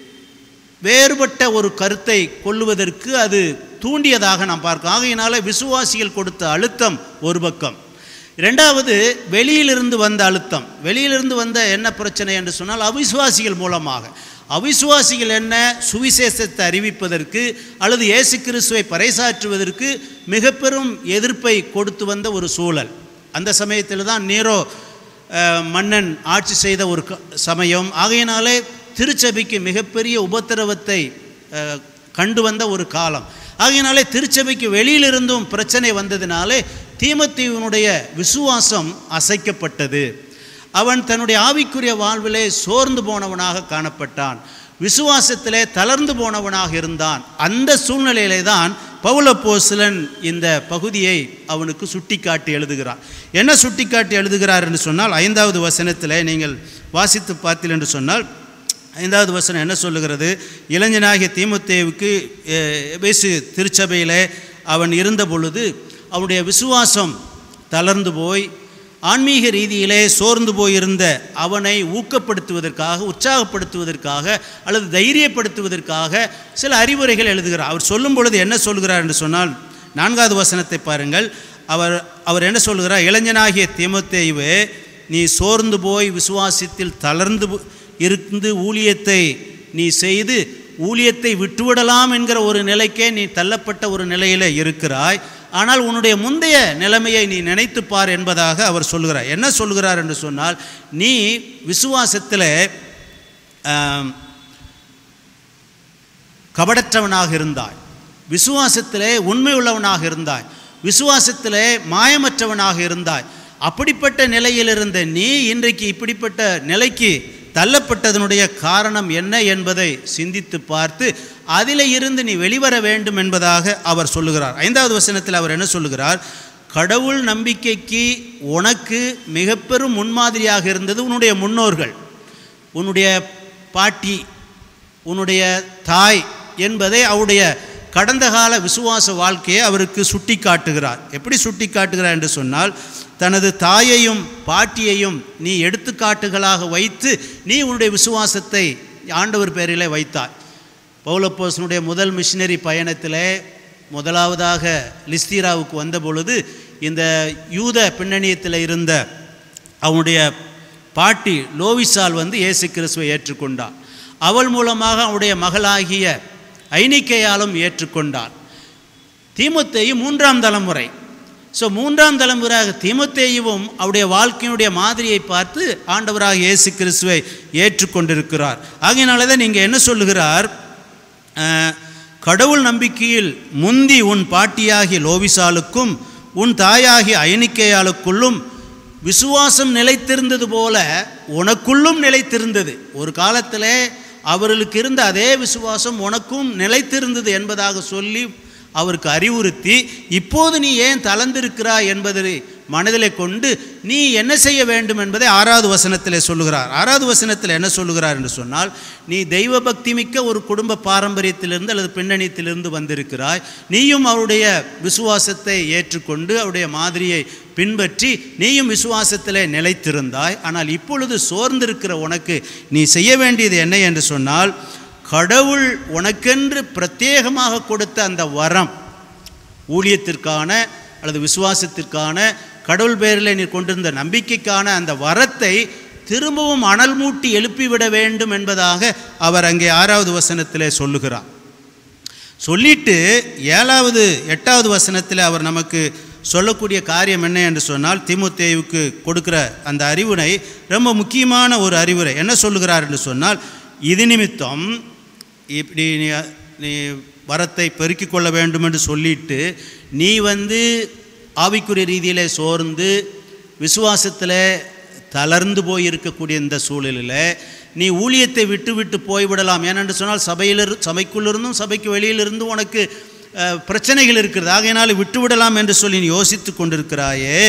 வேறுபட்ட ஒரு கருத்தை கொள்ளுவதற்கு அது தூண்டியதாக நாம் பார்க்கிறோம் ஆகையினால விசுவாசிகள் கொடுத்த அழுத்தம் ஒரு பக்கம் இரண்டாவது வெளியிலிருந்து வந்த அழுத்தம் வெளியிலிருந்து வந்த என்ன பிரச்சனை என்று சொன்னால் அவிசுவாசிகள் மூலமாக அவிசுவாசிகள் என்ன சுவிசேஷத்தை அறிவிப்பதற்கு அல்லது இயேசு கிறிஸ்துவை பறைசாற்றுவதற்கு மிக பெரும் எதிர்ப்பை கொடுத்து வந்த ஒரு சூழல் அந்த சமயத்தில் தான் நீரோ அஹ், மன்னன் ஆட்சி செய்த ஒரு க- சமயம் ஆகையினாலே திருச்சபைக்கு மிகப்பெரிய உபத்திரவத்தை அஹ், கண்டு வந்த ஒரு காலம் ஆகையினாலே திருச்சபைக்கு வெளியிலிருந்தும் பிரச்சனை வந்ததினாலே தீமத்தீவனுடைய விசுவாசம் அசைக்கப்பட்டது அவன் தன்னுடைய ஆவிக்குரிய வாழ்விலே சோர்ந்து போனவனாக காணப்பட்டான் விசுவாசத்திலே தளர்ந்து போனவனாக இருந்தான் அந்த சூழ்நிலையிலே தான் பவுலப்போஸ்தலன் இந்த பகுதியை அவனுக்கு சுட்டிக்காட்டி எழுதுகிறார் என்ன சுட்டிக்காட்டி எழுதுகிறார் என்று சொன்னால் ஐந்தாவது வசனத்தில் நீங்கள் வாசித்து பார்த்தீர்கள் என்று சொன்னால் ஐந்தாவது வசனம் என்ன சொல்லுகிறது இளைஞனாகிய தீமுத்தேவுக்கு எபேசு திருச்சபையிலே அவன் இருந்த பொழுது அவனுடைய விசுவாசம் தளர்ந்து போய் ஆன்மீக ரீதியிலே சோர்ந்து போயிருந்த அவனை ஊக்கப்படுத்துவதற்காக உற்சாகப்படுத்துவதற்காக அல்லது தைரியப்படுத்துவதற்காக சில அறிவுரைகள் எழுதுகிறார் அவர் சொல்லும் பொழுது என்ன சொல்கிறார் என்று சொன்னால் நான்காவது வசனத்தை பாருங்கள் அவர் அவர் என்ன சொல்கிறார் இளைஞனாகிய தீமத்தேயுவே நீ சோர்ந்து போய் விசுவாசத்தில் தளர்ந்து போ- இருந்து ஊழியத்தை நீ செய்து ஊழியத்தை விட்டுவிடலாம் என்கிற ஒரு நிலைக்கே நீ தள்ளப்பட்ட ஒரு நிலையில் இருக்கிறாய் ஆனால் உன்னுடைய முந்தைய நிலைமையை நீ நினைத்து பார் என்பதாக அவர் சொல்கிறார் என்ன சொல்கிறார் என்று சொன்னால் நீ விசுவாசத்தில் ஆம், கபடற்றவனாக இருந்தாய் விசுவாசத்திலே உண்மை உள்ளவனாக இருந்தாய் விசுவாசத்திலே மாயமற்றவனாக இருந்தாய் அப்படிப்பட்ட நிலையில் இருந்த நீ இன்றைக்கு இப்படிப்பட்ட நிலைக்கு தள்ளப்பட்டதனுடைய காரணம் என்ன என்பதை சிந்தித்து பார்த்து அதிலே இருந்து நீ வெளிவர வேண்டும் என்பதாக அவர் சொல்லுகிறார் ஐந்தாவது வசனத்தில் அவர் என்ன சொல்லுகிறார் கடவுள் நம்பிக்கைக்கு உனக்கு மிக பெரும் முன்மாதிரியாக இருந்தது உன்னுடைய முன்னோர்கள் உன்னுடைய பாட்டி உன்னுடைய தாய் என்பதை அவருடைய கடந்த கால விசுவாச வாழ்க்கையை அவருக்கு சுட்டி காட்டுகிறார் எப்படி சுட்டி காட்டுகிறார் என்று சொன்னால் தனது தாயையும் பாட்டியையும் நீ எடுத்துக்காட்டுகளாக வைத்து நீ உன்னுடைய விசுவாசத்தை ஆண்டவர் பேரிலே வைத்தாய் பௌலப்போசனுடைய முதல் மிஷினரி பயணத்திலே முதலாவதாக லிஸ்தீராவுக்கு வந்த பொழுது இந்த யூத பின்னணியத்தில் இருந்த அவனுடைய பாட்டி லோவிசால் வந்து இயேசு கிறிஸ்துவை ஏற்றுக்கொண்டாள் அவள் மூலமாக அவனுடைய மகளாகிய ஐனிக்கையாலும் ஏற்றுக்கொண்டாள் தீமோத்தேயு மூன்றாம் தலைமுறை ஸோ மூன்றாம் தலைமுறையாக தீமோத்தேயுவும் அவருடைய வாழ்க்கையினுடைய மாதிரியை பார்த்து ஆண்டவராக இயேசு கிறிஸ்துவை ஏற்றுக்கொண்டிருக்கிறார் ஆகையினால தான் நீங்கள் என்ன சொல்லுகிறார் அஹ், கடவுள் நம்பிக்கையில் முந்தி உன் பாட்டியாகிய லோவிசாலுக்கும் உன் தாயாகிய அயனிக்கையாளுக்குள்ளும் விசுவாசம் நிலைத்திருந்தது போல உனக்குள்ளும் நிலைத்திருந்தது ஒரு காலத்தில் அவர்களுக்கு இருந்த அதே விசுவாசம் உனக்கும் நிலைத்திருந்தது என்பதாக சொல்லி அவருக்கு அறிவுறுத்தி இப்போது நீ ஏன் தளர்ந்திருக்கிறாய் என்பதை மனதிலே கொண்டு நீ என்ன செய்ய வேண்டும் என்பதை ஆறாவது வசனத்திலே சொல்லுகிறார் ஆறாவது வசனத்தில் என்ன சொல்லுகிறார் என்று சொன்னால் நீ தெய்வ பக்தி மிக்க ஒரு குடும்ப பாரம்பரியத்திலிருந்து அல்லது பின்னணியத்திலிருந்து வந்திருக்கிறாய் நீயும் அவருடைய விசுவாசத்தை ஏற்றுக்கொண்டு அவருடைய மாதிரியை பின்பற்றி நீயும் விசுவாசத்திலே நிலைத்திருந்தாய் ஆனால் இப்பொழுது சோர்ந்திருக்கிற உனக்கு நீ செய்ய வேண்டியது என்ன என்று சொன்னால் கடவுள் உனக்கென்று பிரத்யேகமாக கொடுத்த அந்த வரம் ஊழியத்திற்கான அல்லது விசுவாசத்திற்கான கடவுள் பேரில் நீ கொண்டிருந்த நம்பிக்கைக்கான அந்த வரத்தை திரும்பவும் அனல் மூட்டி எழுப்பிவிட வேண்டும் என்பதாக அவர் அங்கே ஆறாவது வசனத்திலே சொல்லுகிறார் சொல்லிட்டு ஏழாவது எட்டாவது வசனத்தில் அவர் நமக்கு சொல்லக்கூடிய காரியம் என்ன என்று சொன்னால் தீமுத்தேவுக்கு கொடுக்கிற அந்த அறிவுரை ரொம்ப முக்கியமான ஒரு அறிவுரை என்ன சொல்லுகிறார் என்று சொன்னால் இது நிமித்தம் இப்படி நீ நீ வரத்தை பெருக்கிக் கொள்ள வேண்டும் என்று சொல்லிட்டு நீ வந்து ஆவிக்குரிய ரீதியிலே சோர்ந்து விசுவாசத்தில் தளர்ந்து போய் இருக்கக்கூடிய இந்த சூழலில் நீ ஊழியத்தை விட்டு விட்டு போய்விடலாம் ஏனென்று சொன்னால் சபையிலிரு சபைக்குள்ளிருந்தும் சபைக்கு வெளியிலிருந்தும் உனக்கு அஹ், பிரச்சனைகள் இருக்கிறது ஆகையினால் விட்டு விடலாம் என்று சொல்லி நீ யோசித்து கொண்டிருக்கிறாயே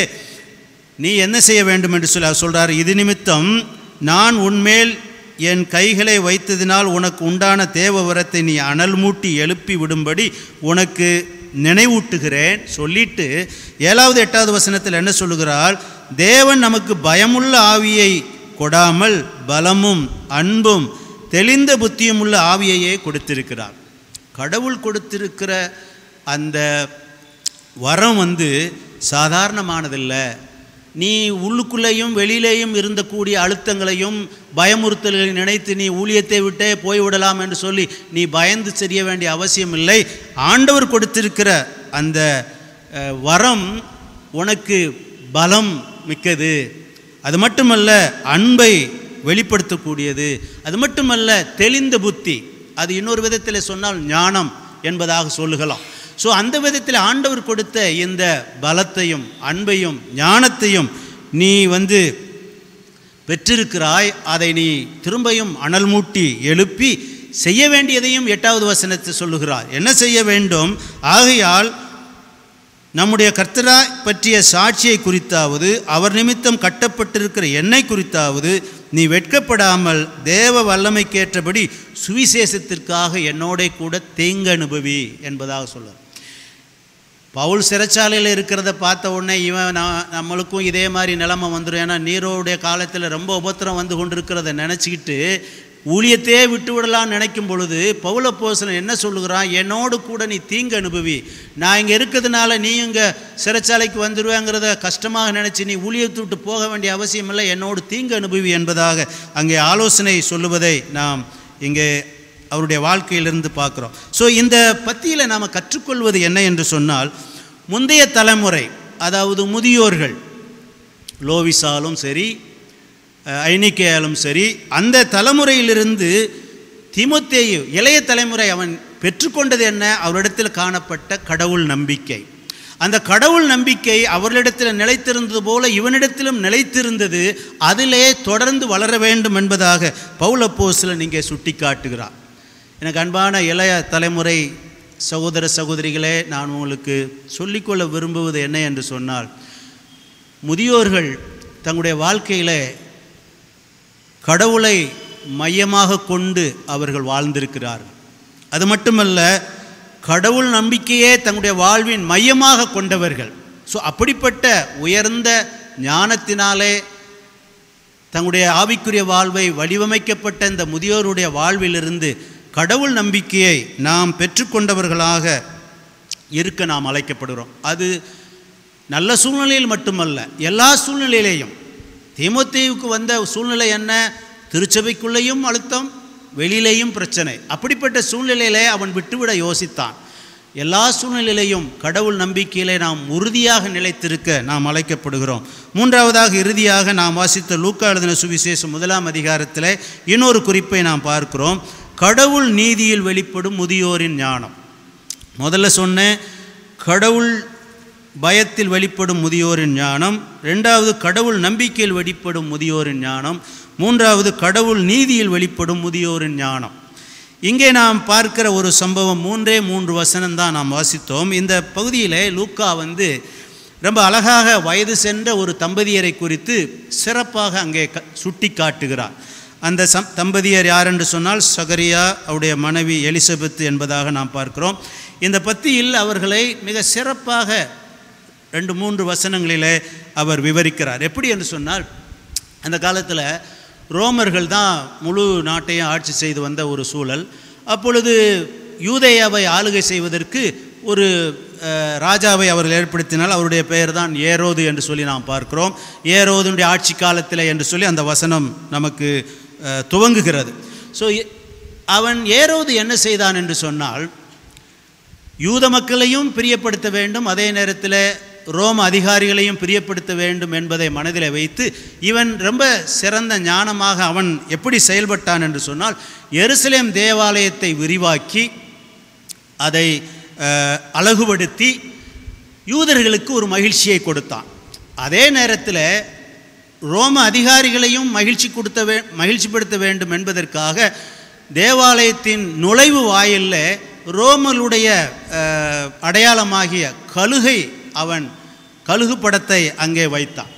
நீ என்ன செய்ய வேண்டும் என்று சொல்லி அவர் சொல்கிறார் இது நிமித்தம் நான் உன்மேல் என் கைகளை வைத்ததினால் உனக்கு உண்டான தேவ வரத்தை நீ அனல் மூட்டி எழுப்பி விடும்படி உனக்கு நினைவூட்டுகிறேன் சொல்லிட்டு ஏழாவது எட்டாவது வசனத்தில் என்ன சொல்லுகிறாள் தேவன் நமக்கு பயமுள்ள ஆவியை கொடாமல் பலமும் அன்பும் தெளிந்த புத்தியும் உள்ள ஆவியையே கொடுத்திருக்கிறார் கடவுள் கொடுத்திருக்கிற அந்த வரம் வந்து சாதாரணமானதில்லை நீ உள்ளுக்குள்ளேயும் வெளியிலேயும் இருந்தக்கூடிய அழுத்தங்களையும் பயமுறுத்தல்களையும் நினைத்து நீ ஊழியத்தை விட்டே போய்விடலாம் என்று சொல்லி நீ பயந்து செய்ய வேண்டிய அவசியம் இல்லை ஆண்டவர் கொடுத்திருக்கிற அந்த அஹ், வரம் உனக்கு பலம் மிக்கது அது மட்டுமல்ல அன்பை வெளிப்படுத்தக்கூடியது அது மட்டுமல்ல தெளிந்த புத்தி அது இன்னொரு விதத்தில் சொன்னால் ஞானம் என்பதாக சொல்லுகலாம் ஸோ அந்த விதத்தில் ஆண்டவர் கொடுத்த இந்த பலத்தையும் அன்பையும் ஞானத்தையும் நீ வந்து பெற்றிருக்கிறாய் அதை நீ திரும்பியும் அனல் மூட்டி எழுப்பி செய்ய வேண்டியதையும் எட்டாவது வசனத்தை சொல்லுகிறார் என்ன செய்ய வேண்டும் ஆகையால் நம்முடைய கர்த்தரா பற்றிய சாட்சியை குறித்தாவது அவர் நிமித்தம் கட்டப்பட்டிருக்கிற எண்ணெய் குறித்தாவது நீ வெட்கப்படாமல் தேவ வல்லமைக்கேற்றபடி சுவிசேஷத்திற்காக என்னோட கூட தேங்க அனுபவி என்பதாக சொல்ல பவுல் சிறைச்சாலையில் இருக்கிறத பார்த்த உடனே இவன் நான் நம்மளுக்கும் இதே மாதிரி நிலைமை வந்துடும் ஏன்னா நீரோடைய காலத்தில் ரொம்ப உபத்திரம் வந்து கொண்டிருக்கிறத நினச்சிக்கிட்டு ஊழியத்தையே விட்டு விடலாம்னு நினைக்கும் பொழுது பவுல போசலன் என்ன சொல்லுகிறான் என்னோடு கூட நீ தீங்கு அனுபவி நான் இங்கே இருக்கிறதுனால நீ இங்கே சிறைச்சாலைக்கு வந்துடுவேங்கிறத கஷ்டமாக நினச்சி நீ ஊழியத்தை விட்டு போக வேண்டிய அவசியம் இல்லை என்னோடு தீங்கு அனுபவி என்பதாக அங்கே ஆலோசனை சொல்லுவதை நாம் இங்கே அவருடைய வாழ்க்கையிலிருந்து பார்க்குறோம் ஸோ இந்த பத்தியில் நாம் கற்றுக்கொள்வது என்ன என்று சொன்னால் முந்தைய தலைமுறை அதாவது முதியோர்கள் லோவிசாலும் சரி அஹ், ஐனிக்கேயாலும் சரி அந்த தலைமுறையிலிருந்து திமுத்தேயு இளைய தலைமுறை அவன் பெற்றுக்கொண்டது என்ன அவரிடத்தில் காணப்பட்ட கடவுள் நம்பிக்கை அந்த கடவுள் நம்பிக்கை அவர்களிடத்தில் நிலைத்திருந்தது போல இவனிடத்திலும் நிலைத்திருந்தது அதிலே தொடர்ந்து வளர வேண்டும் என்பதாக பவுலப்போசில் இங்கே சுட்டி காட்டுகிறார் எனக்கு அன்பான இளைய தலைமுறை சகோதர சகோதரிகளே நான் உங்களுக்கு சொல்லிக்கொள்ள விரும்புவது என்ன என்று சொன்னால் முதியோர்கள் தங்களுடைய வாழ்க்கையில் கடவுளை மையமாக கொண்டு அவர்கள் வாழ்ந்திருக்கிறார்கள் அது மட்டுமல்ல கடவுள் நம்பிக்கையே தங்களுடைய வாழ்வின் மையமாக கொண்டவர்கள் ஸோ அப்படிப்பட்ட உயர்ந்த ஞானத்தினாலே தங்களுடைய ஆவிக்குரிய வாழ்வை வடிவமைக்கப்பட்ட இந்த முதியோருடைய வாழ்விலிருந்து கடவுள் நம்பிக்கையை நாம் பெற்றுக்கொண்டவர்களாக இருக்க நாம் அழைக்கப்படுகிறோம் அது நல்ல சூழ்நிலையில் மட்டுமல்ல எல்லா சூழ்நிலையிலேயும் தீமோத்தேயுக்கு வந்த சூழ்நிலை என்ன திருச்சபைக்குள்ளேயும் அழுத்தம் வெளியிலேயும் பிரச்சனை அப்படிப்பட்ட சூழ்நிலையிலே அவன் விட்டுவிட யோசித்தான் எல்லா சூழ்நிலையிலையும் கடவுள் நம்பிக்கையிலே நாம் உறுதியாக நிலைத்திருக்க நாம் அழைக்கப்படுகிறோம் மூன்றாவதாக இறுதியாக நாம் வாசித்த லூக்கா எழுதின சுவிசேஷம் முதலாம் அதிகாரத்தில் இன்னொரு குறிப்பை நாம் பார்க்கிறோம் கடவுள் நீதியில் வெளிப்படும் முதியோரின் ஞானம் முதல்ல சொன்னேன் கடவுள் பயத்தில் வெளிப்படும் முதியோரின் ஞானம் ரெண்டாவது கடவுள் நம்பிக்கையில் வெளிப்படும் முதியோரின் ஞானம் மூன்றாவது கடவுள் நீதியில் வெளிப்படும் முதியோரின் ஞானம் இங்கே நாம் பார்க்கிற ஒரு சம்பவம் மூன்றே மூன்று வசனம் தான் நாம் வாசித்தோம் இந்த பகுதியிலே லூக்கா வந்து ரொம்ப அழகாக வயது சென்ற ஒரு தம்பதியரை குறித்து சிறப்பாக அங்கே க சுட்டி காட்டுகிறார் அந்த சம் தம்பதியர் யார் என்று சொன்னால் சகரியா அவருடைய மனைவி எலிசபெத் என்பதாக நாம் பார்க்கிறோம் இந்த பத்தியில் அவர்களை மிக சிறப்பாக ரெண்டு மூன்று வசனங்களிலே அவர் விவரிக்கிறார் எப்படி என்று சொன்னால் அந்த காலத்தில் ரோமர்கள் தான் முழு நாட்டையும் ஆட்சி செய்து வந்த ஒரு சூழல் அப்பொழுது யூதேயாவை ஆளுகை செய்வதற்கு ஒரு அஹ், ராஜாவை அவர்கள் ஏற்படுத்தினால் அவருடைய பெயர் தான் ஏரோது என்று சொல்லி நாம் பார்க்கிறோம் ஏரோதுடைய ஆட்சி காலத்தில் என்று சொல்லி அந்த வசனம் நமக்கு அஹ், துவங்குகிறது ஸோ அவன் ஏரோது என்ன செய்தான் என்று சொன்னால் யூத மக்களையும் பிரியப்படுத்த வேண்டும் அதே நேரத்தில் ரோம அதிகாரிகளையும் பிரியப்படுத்த வேண்டும் என்பதை மனதில் வைத்து இவன் ரொம்ப சிறந்த ஞானமாக அவன் எப்படி செயல்பட்டான் என்று சொன்னால் எருசலேம் தேவாலயத்தை விரிவாக்கி அதை அஹ், அழகுபடுத்தி யூதர்களுக்கு ஒரு மகிழ்ச்சியை கொடுத்தான் அதே நேரத்தில் ரோம அதிகாரிகளையும் மகிழ்ச்சி கொடுத்த வே மகிழ்ச்சிப்படுத்த வேண்டும் என்பதற்காக தேவாலயத்தின் நுழைவு வாயிலில் ரோமலுடைய அஹ், அடையாளமாகிய கழுகை அவன் கழுகு படத்தை அங்கே வைத்தான்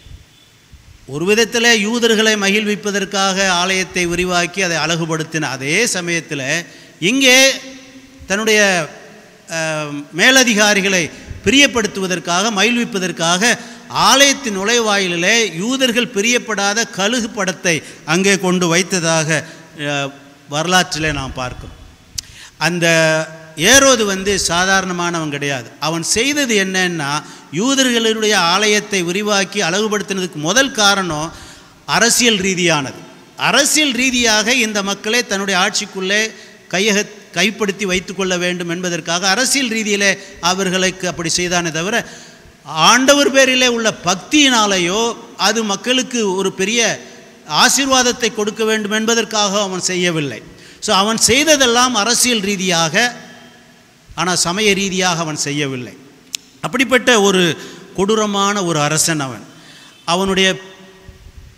ஒரு விதத்தில் யூதர்களை மகிழ்விப்பதற்காக ஆலயத்தை விரிவாக்கி அதை அழகுபடுத்தின அதே சமயத்தில் இங்கே தன்னுடைய அஹ், மேலதிகாரிகளை பிரியப்படுத்துவதற்காக மகிழ்விப்பதற்காக ஆலயத்தின் நுழைவாயிலிலே யூதர்கள் பிரியப்படாத கழுகு படத்தை அங்கே கொண்டு வைத்ததாக அஹ், வரலாற்றிலே நாம் பார்க்கிறோம் அந்த ஏரோது வந்து சாதாரணமானவன் கிடையாது அவன் செய்தது என்னன்னா யூதர்களுடைய ஆலயத்தை விரிவாக்கி அழகுபடுத்தினதுக்கு முதல் காரணம் அரசியல் ரீதியானது அரசியல் ரீதியாக இந்த மக்களை தன்னுடைய ஆட்சிக்குள்ளே கையக கைப்படுத்தி வைத்துக்கொள்ள வேண்டும் என்பதற்காக அரசியல் ரீதியிலே அவர்களுக்கு அப்படி செய்தானே தவிர ஆண்டவர் பேரிலே உள்ள பக்தியினாலேயோ அது மக்களுக்கு ஒரு பெரிய ஆசீர்வாதத்தை கொடுக்க வேண்டும் என்பதற்காக அவன் செய்யவில்லை ஸோ அவன் செய்ததெல்லாம் அரசியல் ரீதியாக ஆனால் சமய ரீதியாக அவன் செய்யவில்லை அப்படிப்பட்ட ஒரு கொடூரமான ஒரு அரசன் அவன் அவனுடைய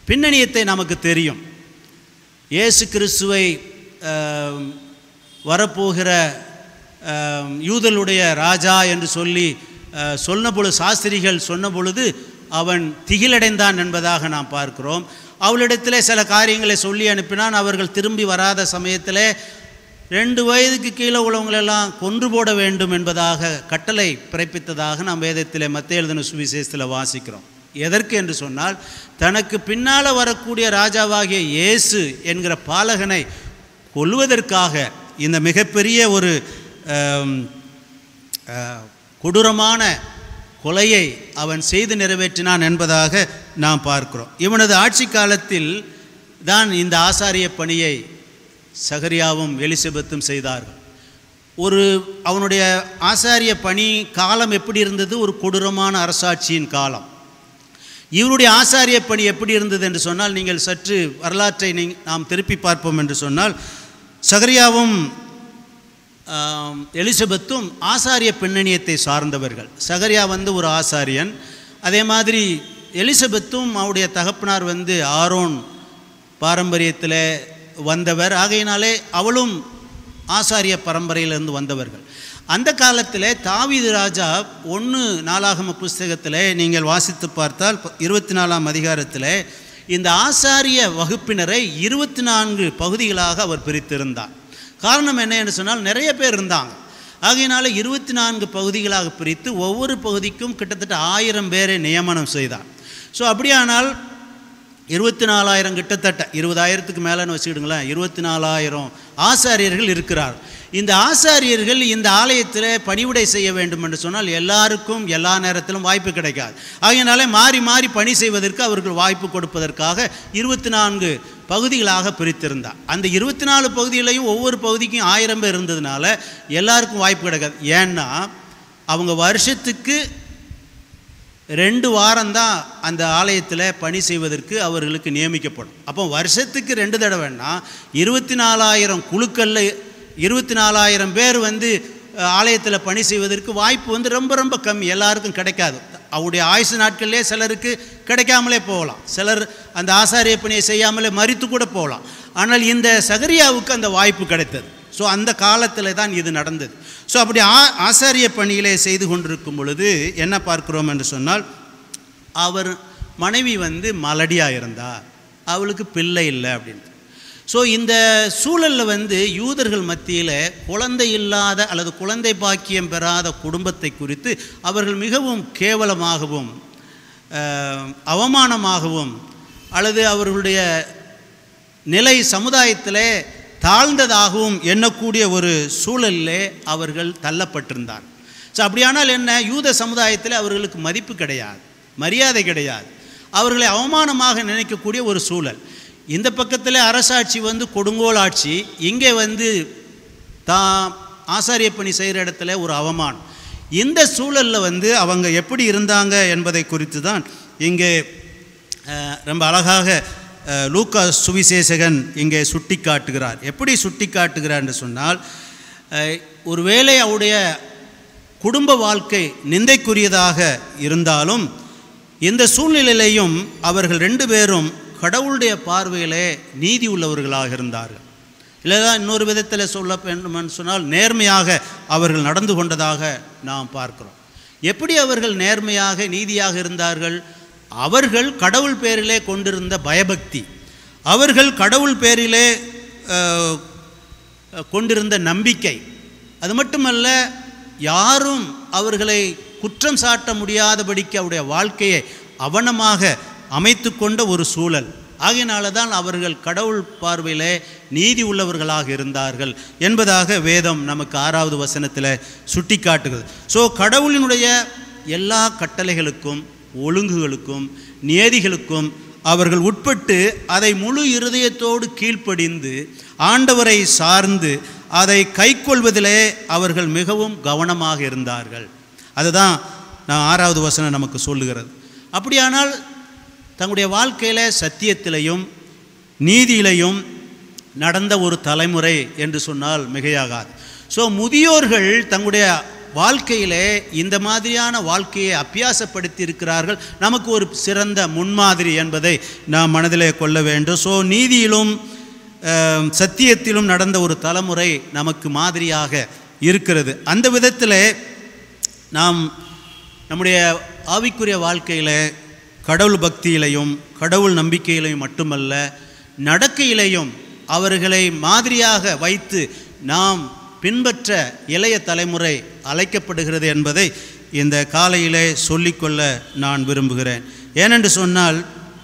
பின்னணியத்தை நமக்கு தெரியும் இயேசு கிறிஸ்துவை ஆம், வரப்போகிற ஆம், யூதர்களுடைய ராஜா என்று சொல்லி ஆ, சொன்ன பொழுது சாஸ்திரிகள் சொன்ன பொழுது அவன் திகிலடைந்தான் என்பதாக நாம் பார்க்கிறோம் அவளிடத்திலே சில காரியங்களை சொல்லி அனுப்பினான் அவர்கள் திரும்பி வராத சமயத்திலே ரெண்டு வயதுக்கு கீழே உள்ளவங்களெல்லாம் கொன்று போட வேண்டும் என்பதாக கட்டளை பிறப்பித்ததாக நாம் வேதத்திலே மத்திய எழுதின சுவிசேஷத்தில் வாசிக்கிறோம் எதற்கு என்று சொன்னால் தனக்கு பின்னால் வரக்கூடிய ராஜாவாகிய இயேசு என்கிற பாலகனை கொல்வதற்காக இந்த மிகப்பெரிய ஒரு ஆம், ஆ, கொடூரமான கொலையை அவன் செய்து நிறைவேற்றினான் என்பதாக நாம் பார்க்கிறோம் இவனது ஆட்சி காலத்தில் தான் இந்த ஆசாரிய பணியை சகரியாவும் எலிசபெத்தும் செய்தார்கள் ஒரு அவனுடைய ஆசாரிய பணி காலம் எப்படி இருந்தது ஒரு கொடூரமான அரசாட்சியின் காலம் இவருடைய ஆசாரிய பணி எப்படி இருந்தது என்று சொன்னால் நீங்கள் சற்று வரலாற்றை நீ நாம் திருப்பி பார்ப்போம் என்று சொன்னால் சகரியாவும் ஆம், எலிசபெத்தும் ஆசாரிய பின்னணியத்தை சார்ந்தவர்கள் சகரியா வந்து ஒரு ஆசாரியன் அதே மாதிரி எலிசபெத்தும் அவருடைய தகப்பனார் வந்து ஆரோன் பாரம்பரியத்தில் வந்தவர் ஆகையினாலே அவளும் ஆசாரிய பரம்பரையிலிருந்து வந்தவர்கள் அந்த காலத்தில் தாவீது ராஜா ஒன்று நாளாகம புஸ்தகத்தில் நீங்கள் வாசித்து பார்த்தால் இருபத்தி நாலாம் அதிகாரத்தில் இந்த ஆசாரிய வகுப்பினரை இருபத்தி நான்கு பகுதிகளாக அவர் பிரித்திருந்தார் காரணம் என்ன என்று சொன்னால் நிறைய பேர் இருந்தாங்க ஆகையினால இருபத்தி நான்கு பகுதிகளாக பிரித்து ஒவ்வொரு பகுதிக்கும் கிட்டத்தட்ட ஆயிரம் பேரை நியமனம் செய்தார் ஸோ அப்படியானால் இருபத்தி நாலாயிரம் கிட்டத்தட்ட இருபதாயிரத்துக்கு மேலேன்னு வச்சுக்கிடுங்களேன் இருபத்தி நாலாயிரம் ஆசாரியர்கள் இருக்கிறார் இந்த ஆசாரியர்கள் இந்த ஆலயத்தில் பணிவிடை செய்ய வேண்டும் என்று சொன்னால் எல்லாருக்கும் எல்லா நேரத்திலும் வாய்ப்பு கிடைக்காது ஆகையினாலே மாறி மாறி பணி செய்வதற்கு அவர்கள் வாய்ப்பு கொடுப்பதற்காக இருபத்தி நான்கு பகுதிகளாக பிரித்திருந்தார் அந்த இருபத்தி நாலு பகுதிகளையும் ஒவ்வொரு பகுதிக்கும் ஆயிரம் பேர் இருந்ததுனால எல்லாருக்கும் வாய்ப்பு கிடைக்காது ஏன்னா அவங்க வருஷத்துக்கு ரெண்டு வாரம்தான் அந்த ஆலயத்தில் பணி செய்வதற்கு அவர்களுக்கு நியமிக்கப்படும் அப்போ வருஷத்துக்கு ரெண்டு தடவைன்னா இருபத்தி நாலாயிரம் குழுக்களில் இருபத்தி நாலாயிரம் பேர் வந்து ஆலயத்தில் பணி செய்வதற்கு வாய்ப்பு வந்து ரொம்ப ரொம்ப கம்மி எல்லாருக்கும் கிடைக்காது அவருடைய ஆயுசு நாட்கள்லேயே சிலருக்கு கிடைக்காமலே போகலாம் சிலர் அந்த ஆசாரிய பணியை செய்யாமலே மறித்து கூட போகலாம் ஆனால் இந்த சகரியாவுக்கு அந்த வாய்ப்பு கிடைத்தது ஸோ அந்த காலத்தில் தான் இது நடந்தது ஸோ அப்படி ஆ ஆசாரிய பணியிலே செய்து கொண்டிருக்கும் பொழுது என்ன பார்க்கிறோம் என்று சொன்னால் அவர் மனைவி வந்து மலடியாக இருந்தார் அவளுக்கு பிள்ளை இல்லை அப்படின்னு ஸோ இந்த சூழலில் வந்து யூதர்கள் மத்தியில் குழந்தை இல்லாத அல்லது குழந்தை பாக்கியம் பெறாத குடும்பத்தை குறித்து அவர்கள் மிகவும் கேவலமாகவும் அஹ், அவமானமாகவும் அல்லது அவர்களுடைய நிலை சமுதாயத்திலே தாழ்ந்ததாகவும் எண்ணக்கூடிய ஒரு சூழலிலே அவர்கள் தள்ளப்பட்டிருந்தார் ஸோ அப்படியானால் என்ன யூத சமுதாயத்தில் அவர்களுக்கு மதிப்பு கிடையாது மரியாதை கிடையாது அவர்களை அவமானமாக நினைக்கக்கூடிய ஒரு சூழல் இந்த பக்கத்தில் அரசாட்சி வந்து கொடுங்கோல் ஆட்சி இங்கே வந்து தான் ஆசாரிய பணி செய்கிற இடத்துல ஒரு அவமானம் இந்த சூழலில் வந்து அவங்க எப்படி இருந்தாங்க என்பதை குறித்து தான் இங்கே அஹ், ரொம்ப அழகாக அஹ், லூக்கா சுவிசேஷகன் இங்கே சுட்டி காட்டுகிறார் எப்படி சுட்டி காட்டுகிறார் என்று சொன்னால் அஹ், ஒருவேளை அவருடைய குடும்ப வாழ்க்கை நிந்தைக்குரியதாக இருந்தாலும் இந்த சூழ்நிலையிலையும் அவர்கள் ரெண்டு பேரும் கடவுளுடைய பார்வையிலே நீதி உள்ளவர்களாக இருந்தார்கள் இல்லைதான் இன்னொரு விதத்தில் சொல்ல வேண்டுமென்று சொன்னால் நேர்மையாக அவர்கள் நடந்து கொண்டதாக நாம் பார்க்கிறோம் எப்படி அவர்கள் நேர்மையாக நீதியாக இருந்தார்கள் அவர்கள் கடவுள் பேரிலே கொண்டிருந்த பயபக்தி அவர்கள் கடவுள் பேரிலே அஹ், கொண்டிருந்த நம்பிக்கை அது மட்டுமல்ல யாரும் அவர்களை குற்றம் சாட்ட முடியாதபடிக்கு அவருடைய வாழ்க்கையை அவனமாக அமைத்து கொண்ட ஒரு சூழல் ஆகையினால தான் அவர்கள் கடவுள் பார்வையிலே நீதி உள்ளவர்களாக இருந்தார்கள் என்பதாக வேதம் நமக்கு ஆறாவது வசனத்தில் சுட்டி காட்டுகிறது ஸோ கடவுளினுடைய எல்லா கட்டளைகளுக்கும் ஒழுங்குகளுக்கும் நியதிகளுக்கும் அவர்கள் உட்பட்டு அதை முழு இருதயத்தோடு கீழ்ப்படிந்து ஆண்டவரை சார்ந்து அதை கைக்கொள்வதிலே அவர்கள் மிகவும் கவனமாக இருந்தார்கள் அதுதான் நான் ஆறாவது வசனம் நமக்கு சொல்லுகிறது அப்படியானால் தங்களுடைய வாழ்க்கையில் சத்தியத்திலையும் நீதியிலையும் நடந்த ஒரு தலைமுறை என்று சொன்னால் மிகையாகாது ஸோ முதியோர்கள் தங்களுடைய வாழ்க்கையிலே இந்த மாதிரியான வாழ்க்கையை அபியாசப்படுத்தி இருக்கிறார்கள் நமக்கு ஒரு சிறந்த முன்மாதிரி என்பதை நாம் மனதிலே கொள்ள வேண்டும் ஸோ நீதியிலும் அஹ், சத்தியத்திலும் நடந்த ஒரு தலைமுறை நமக்கு மாதிரியாக இருக்கிறது அந்த விதத்தில் நாம் நம்முடைய ஆவிக்குரிய வாழ்க்கையில் கடவுள் பக்தியிலையும் கடவுள் நம்பிக்கையிலையும் மட்டுமல்ல நடக்கையிலையும் அவர்களை மாதிரியாக வைத்து நாம் பின்பற்ற இளைய தலைமுறை அழைக்கப்படுகிறது என்பதை இந்த காலையிலே சொல்லிக்கொள்ள நான் விரும்புகிறேன் ஏனென்று சொன்னால்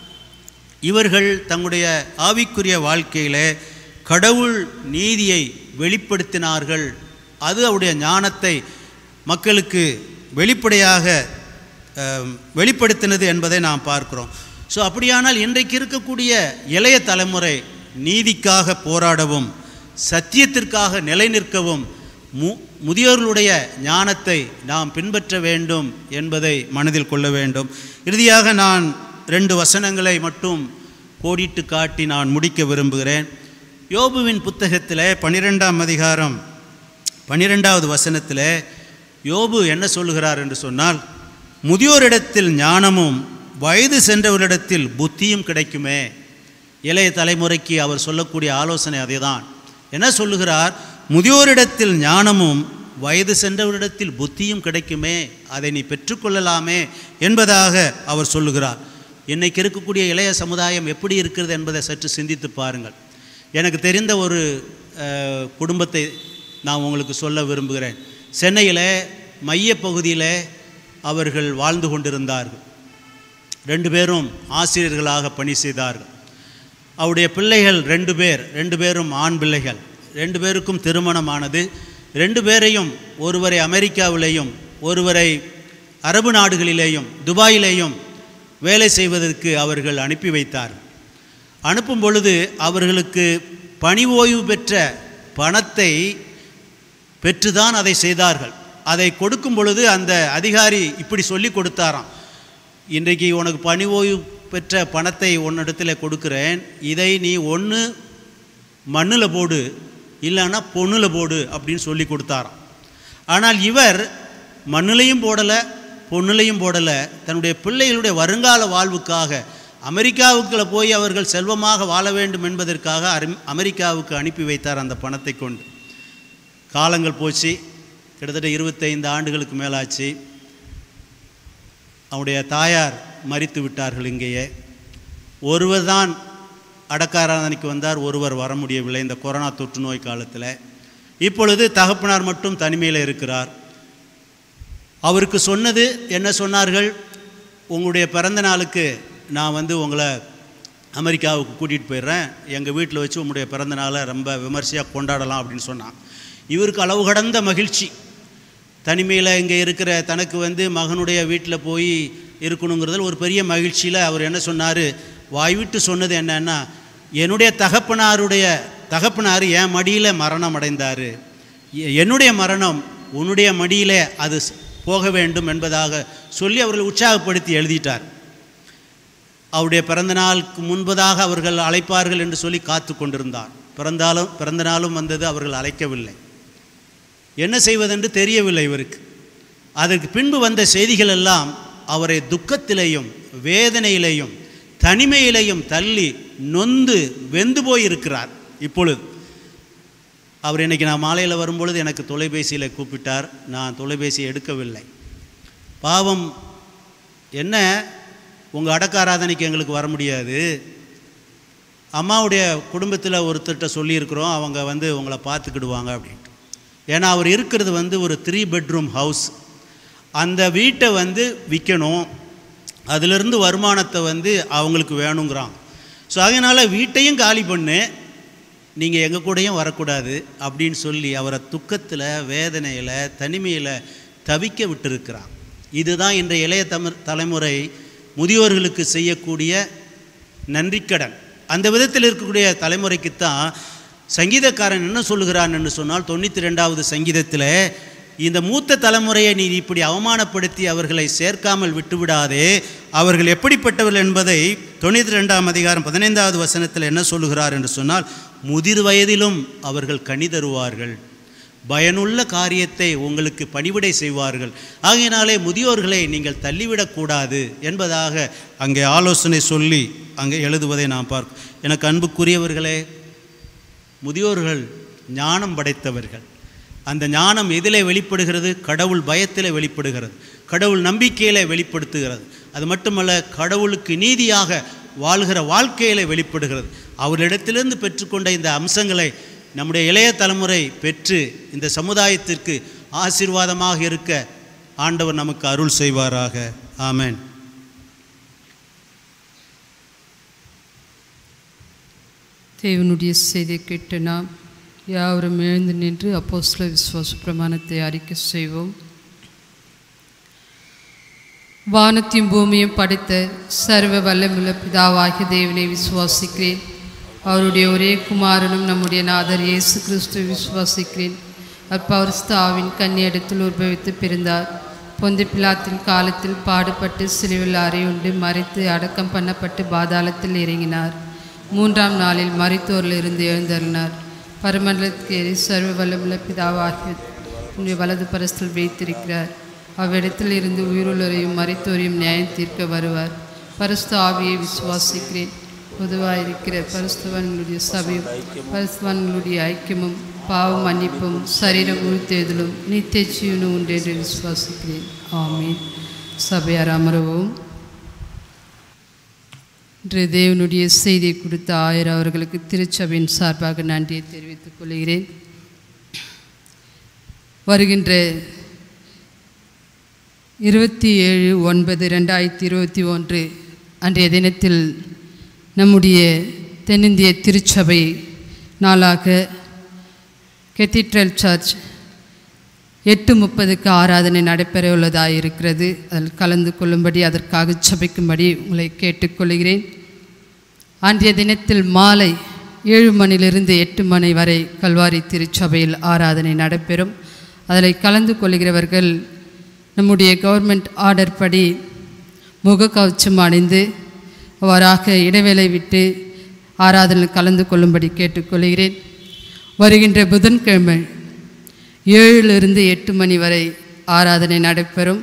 இவர்கள் தங்களுடைய ஆவிக்குரிய வாழ்க்கையிலே கடவுள் நீதியை வெளிப்படுத்தினார்கள் அது அவருடைய ஞானத்தை மக்களுக்கு வெளிப்படையாக அஹ், வெளிப்படுத்தினது என்பதை நாம் பார்க்கிறோம் ஸோ அப்படியானால் இன்றைக்கு இருக்கக்கூடிய இளைய தலைமுறை நீதிக்காக போராடவும் சத்தியத்திற்காக நிலைநிற்கவும் மு முதியோர்களுடைய ஞானத்தை நாம் பின்பற்ற வேண்டும் என்பதை மனதில் கொள்ள வேண்டும் இறுதியாக நான் ரெண்டு வசனங்களை மட்டும் கோடிட்டு காட்டி நான் முடிக்க விரும்புகிறேன் யோபுவின் புத்தகத்தில் பன்னிரெண்டாம் அதிகாரம் பன்னிரெண்டாவது வசனத்தில் யோபு என்ன சொல்லுகிறார் என்று சொன்னால் முதியோரிடத்தில் ஞானமும் வயது சென்றவரிடத்தில் புத்தியும் கிடைக்குமே இளைய தலைமுறைக்கு அவர் சொல்லக்கூடிய ஆலோசனை அதேதான் என்ன சொல்லுகிறார் முதியோரிடத்தில் ஞானமும் வயது சென்றவரிடத்தில் புத்தியும் கிடைக்குமே அதை நீ பெற்றுக்கொள்ளலாமே என்பதாக அவர் சொல்லுகிறார் இன்னைக்கு இருக்கக்கூடிய இளைய சமுதாயம் எப்படி இருக்கிறது என்பதை சற்று சிந்தித்து பாருங்கள் எனக்கு தெரிந்த ஒரு அஹ், குடும்பத்தை நான் உங்களுக்கு சொல்ல விரும்புகிறேன் சென்னையில் மையப்பகுதியில் அவர்கள் வாழ்ந்து கொண்டிருந்தார்கள் ரெண்டு பேரும் ஆசிரியர்களாக பணி செய்தார்கள் அவருடைய பிள்ளைகள் ரெண்டு பேர் ரெண்டு பேரும் ஆண் பிள்ளைகள் ரெண்டு பேருக்கும் திருமணமானது ரெண்டு பேரையும் ஒருவரை அமெரிக்காவிலேயும் ஒருவரை அரபு நாடுகளிலேயும் துபாயிலேயும் வேலை செய்வதற்கு அவர்கள் அனுப்பி வைத்தார் அனுப்பும் பொழுது அவர்களுக்கு பணி ஓய்வு பெற்ற பணத்தை பெற்றுதான் அதை செய்தார்கள் அதை கொடுக்கும் பொழுது அந்த அதிகாரி இப்படி சொல்லி கொடுத்தாராம் இன்றைக்கு உனக்கு பணி ஓய்வு பெற்ற பணத்தை உன்னிடத்தில் கொடுக்குறேன் இதை நீ ஒன்று மண்ணில் போடு இல்லைன்னா பொண்ணில் போடு அப்படின்னு சொல்லி கொடுத்தாராம் ஆனால் இவர் மண்ணிலையும் போடலை பொண்ணுலையும் போடலை தன்னுடைய பிள்ளைகளுடைய வருங்கால வாழ்வுக்காக அமெரிக்காவுக்குள்ள போய் அவர்கள் செல்வமாக வாழ வேண்டும் என்பதற்காக அரி- அமெரிக்காவுக்கு அனுப்பி வைத்தார் அந்த பணத்தை கொண்டு காலங்கள் போச்சு கிட்டத்தட்ட இருபத்தைந்து ஆண்டுகளுக்கு மேலாச்சு அவருடைய தாயார் மரித்து விட்டார்கள் இங்கேயே ஒருவர் தான் அடக்காராதனைக்கு வந்தார் ஒருவர் வர முடியவில்லை இந்த கொரோனா தொற்று நோய் காலத்தில் இப்பொழுது தகப்பனார் மட்டும் தனிமையில் இருக்கிறார் அவருக்கு சொன்னது என்ன சொன்னார்கள் உங்களுடைய பிறந்த நாளுக்கு நான் வந்து உங்களை அமெரிக்காவுக்கு கூட்டிகிட்டு போயிடுறேன் எங்கள் வீட்டில் வச்சு உங்களுடைய பிறந்த நாளை ரொம்ப விமர்சையாக கொண்டாடலாம் அப்படின்னு சொன்னான் இவருக்கு அளவு கடந்த மகிழ்ச்சி தனிமையில் இங்கே இருக்கிற தனக்கு வந்து மகனுடைய வீட்டில் போய் இருக்கணுங்கிறதுல ஒரு பெரிய மகிழ்ச்சியில் அவர் என்ன சொன்னார் வாய்விட்டு சொன்னது என்னன்னா என்னுடைய தகப்பனாருடைய தகப்பனார் என் மடியில் மரணம் அடைந்தார் எ- என்னுடைய மரணம் உன்னுடைய மடியிலே அது ஸ்- போக வேண்டும் என்பதாக சொல்லி அவர்களை உற்சாகப்படுத்தி எழுதிட்டார் அவருடைய பிறந்த நாளுக்கு முன்பதாக அவர்கள் அழைப்பார்கள் என்று சொல்லி காத்து கொண்டிருந்தார் பிறந்தாலும் பிறந்த நாளும் வந்தது அவர்கள் அழைக்கவில்லை என்ன செய்வதென்று தெரியவில்லை இவருக்கு அதற்கு பின்பு வந்த செய்திகள் எல்லாம் அவரை துக்கத்திலேயும் வேதனையிலேயும் தனிமையிலேயும் தள்ளி நொந்து வெந்து போயிருக்கிறார் இப்பொழுது அவர் இன்னைக்கு நான் மாலையில் வரும்பொழுது எனக்கு தொலைபேசியில் கூப்பிட்டார் நான் தொலைபேசி எடுக்கவில்லை பாவம் என்ன உங்கள் அடக்க ஆராதனைக்கு எங்களுக்கு வர முடியாது அம்மாவுடைய குடும்பத்தில் ஒருத்தர்கிட்ட சொல்லியிருக்கிறோம் அவங்க வந்து உங்களை பார்த்துக்கிடுவாங்க அப்படின்ட்டு ஏன்னா அவர் இருக்கிறது வந்து ஒரு த்ரீ பெட்ரூம் ஹவுஸ் அந்த வீட்டை வந்து விற்கணும் அதிலிருந்து வருமானத்தை வந்து அவங்களுக்கு வேணுங்கிறான் ஸோ அதனால் வீட்டையும் காலி பண்ணு நீங்கள் எங்கள் கூடயும் வரக்கூடாது அப்படின்னு சொல்லி அவரை துக்கத்தில் வேதனையில் தனிமையில் தவிக்க விட்டிருக்கிறான் இதுதான் இன்றைய இளைய தமிழ் தலைமுறை முதியோர்களுக்கு செய்யக்கூடிய நன்றிக்கடன் அந்த விதத்தில் இருக்கக்கூடிய தலைமுறைக்குத்தான் சங்கீதக்காரன் என்ன சொல்லுகிறான் என்று சொன்னால் தொண்ணூற்றி ரெண்டாவது சங்கீதத்தில் இந்த மூத்த தலைமுறையை நீ இப்படி அவமானப்படுத்தி அவர்களை சேர்க்காமல் விட்டுவிடாதே அவர்கள் எப்படிப்பட்டவர்கள் என்பதை தொண்ணூற்றி ரெண்டாம் அதிகாரம் பதினைந்தாவது வசனத்தில் என்ன சொல்லுகிறார் என்று சொன்னால் முதிர் வயதிலும் அவர்கள் கனி தருவார்கள் பயனுள்ள காரியத்தை உங்களுக்கு பணிவிடை செய்வார்கள் ஆகையினாலே முதியோர்களை நீங்கள் தள்ளிவிடக்கூடாது என்பதாக அங்கே ஆலோசனை சொல்லி அங்கே எழுதுவதை நான் பார்க்க எனக்கு அன்புக்குரியவர்களே முதியோர்கள் ஞானம் படைத்தவர்கள் அந்த ஞானம் எதிலே வெளிப்படுகிறது கடவுள் பயத்திலே வெளிப்படுகிறது கடவுள் நம்பிக்கையிலே வெளிப்படுத்துகிறது அது மட்டுமல்ல கடவுளுக்கு நீதியாக வாழ்கிற வாழ்க்கையிலே வெளிப்படுகிறது அவரிடத்திலிருந்து பெற்றுக்கொண்ட இந்த அம்சங்களை நம்முடைய இளைய தலைமுறை பெற்று இந்த சமுதாயத்திற்கு ஆசீர்வாதமாக இருக்க ஆண்டவர் நமக்கு அருள் செய்வாராக ஆமென் தேவனுடைய செய்தியை கேட்டு நாம் யாவரும் எழுந்து நின்று அப்போஸ்தல விசுவாச பிரமாணத்தை அறிக்கை செய்வோம் வானத்தையும் பூமியும் படைத்த சர்வ வல்லமுள்ள பிதாவாகிய தேவனை விசுவாசிக்கிறேன் அவருடைய ஒரே குமாரனும் நம்முடைய நாதர் இயேசு கிறிஸ்துவை விசுவாசிக்கிறேன் அற்பவர்ஸ்தாவின் கன்னியடத்தில் உற்பவித்து பிறந்தார் பொந்தி பிலாத்தின் காலத்தில் பாடுபட்டு சிலுவில் அறையுண்டு மறித்து அடக்கம் பண்ணப்பட்டு பாதாளத்தில் இறங்கினார் மூன்றாம் நாளில் மரித்தோரிலிருந்து எழுந்தருளினார் பரமண்டலத்துக்கு ஏறி சர்வ வல்லமுள்ள பிதாவாகிய உன்னுடைய வலது பரஸ்தில் வைத்திருக்கிறார் அவ்விடத்தில் இருந்து உயிருள்ளோரையும் மறித்தோரையும் நியாயம் தீர்க்க வருவார் பரிசுத்த ஆவியை விசுவாசிக்கிறேன் பொதுவாக இருக்கிற பரிசுத்தவான்களுடைய சபையும் பரிசுத்தவான்களுடைய ஐக்கியமும் பாவ மன்னிப்பும் சரீரம் உறுத்தேதலும் நித்திய ஜீவனும் உண்டு என்று விசுவாசிக்கிறேன் ஆமீன் சபையார் அமரவும் இன்று தேவனுடைய செய்தியை கொடுத்த ஆயர் அவர்களுக்கு திருச்சபையின் சார்பாக நன்றியை தெரிவித்துக் கொள்கிறேன் வருகின்ற இருபத்தி ஏழு ஒன்பது ரெண்டாயிரத்தி இருபத்தி ஒன்று அன்றைய தினத்தில் நம்முடைய தென்னிந்திய திருச்சபை நாளாக கெத்திட்ரல் சர்ச் எட்டு முப்பதுக்கு ஆராதனை நடைபெற உள்ளதாக இருக்கிறது அதில் கலந்து கொள்ளும்படி அதற்காக சபைக்கும்படி உங்களை கேட்டுக்கொள்கிறேன் அன்றைய தினத்தில் மாலை ஏழு மணிலிருந்து எட்டு மணி வரை கல்வாரி திருச்சபையில் ஆராதனை நடைபெறும் அதில் கலந்து கொள்கிறவர்கள் நம்முடைய கவர்மெண்ட் ஆர்டர் படி முகக்கவச்சம் அணிந்து அவ்வாறாக இடைவேளை விட்டு ஆராதனையில் கலந்து கொள்ளும்படி கேட்டுக்கொள்கிறேன் வருகின்ற புதன்கிழமை ஏழிலிருந்து எட்டு மணி வரை ஆராதனை நடைபெறும்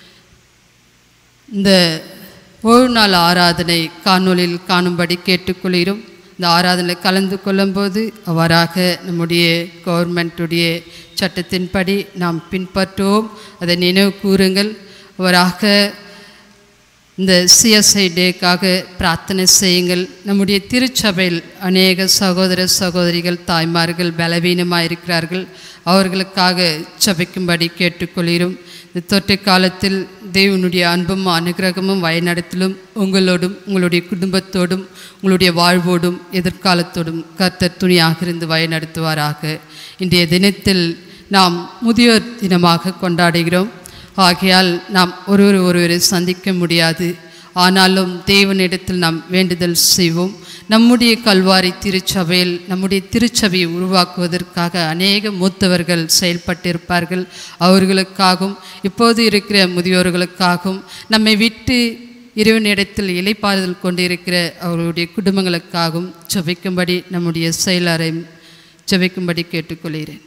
இந்த ஓய்வு நாள் ஆராதனை காணொளியில் காணும்படி கேட்டுக்கொள்கிறோம் இந்த ஆராதனையில் கலந்து கொள்ளும்போது அவ்வாறாக நம்முடைய கவர்மெண்ட்டுடைய சட்டத்தின்படி நாம் பின்பற்றுவோம் அதை நினைவு கூறுங்கள் அவராக இந்த சிஎஸ்ஐ டேக்காக பிரார்த்தனை செய்யுங்கள் நம்முடைய திருச்சபையில் அநேக சகோதர சகோதரிகள் தாய்மார்கள் பலவீனமாக இருக்கிறார்கள் அவர்களுக்காக சபைக்கும்படி கேட்டுக்கொள்கிறோம் இந்த தொற்று காலத்தில் தேவனுடைய அன்பும் அனுகிரகமும் வழிநடத்திலும் உங்களோடும் உங்களுடைய குடும்பத்தோடும் உங்களுடைய வாழ்வோடும் எதிர்காலத்தோடும் கர்த்தர் துணியாக இருந்து வழிநடத்துவாராக இன்றைய தினத்தில் நாம் முதியோர் தினமாக கொண்டாடுகிறோம் ஆகையால் நாம் ஒருவர் ஒருவரை சந்திக்க முடியாது ஆனாலும் தேவனிடத்தில் நாம் வேண்டுதல் செய்வோம் நம்முடைய கல்வாரி திருச்சபையில் நம்முடைய திருச்சபையை உருவாக்குவதற்காக அநேக மூத்தவர்கள் செயல்பட்டிருப்பார்கள் அவர்களுக்காகவும் இப்போது இருக்கிற முதியோர்களுக்காகவும் நம்மை விட்டு இறைவனிடத்தில் இலைப்பாறுதல் கொண்டிருக்கிற அவர்களுடைய குடும்பங்களுக்காகவும் ஜெபிக்கும்படி நம்முடைய செயலரை ஜெபிக்கும்படி கேட்டுக்கொள்கிறேன்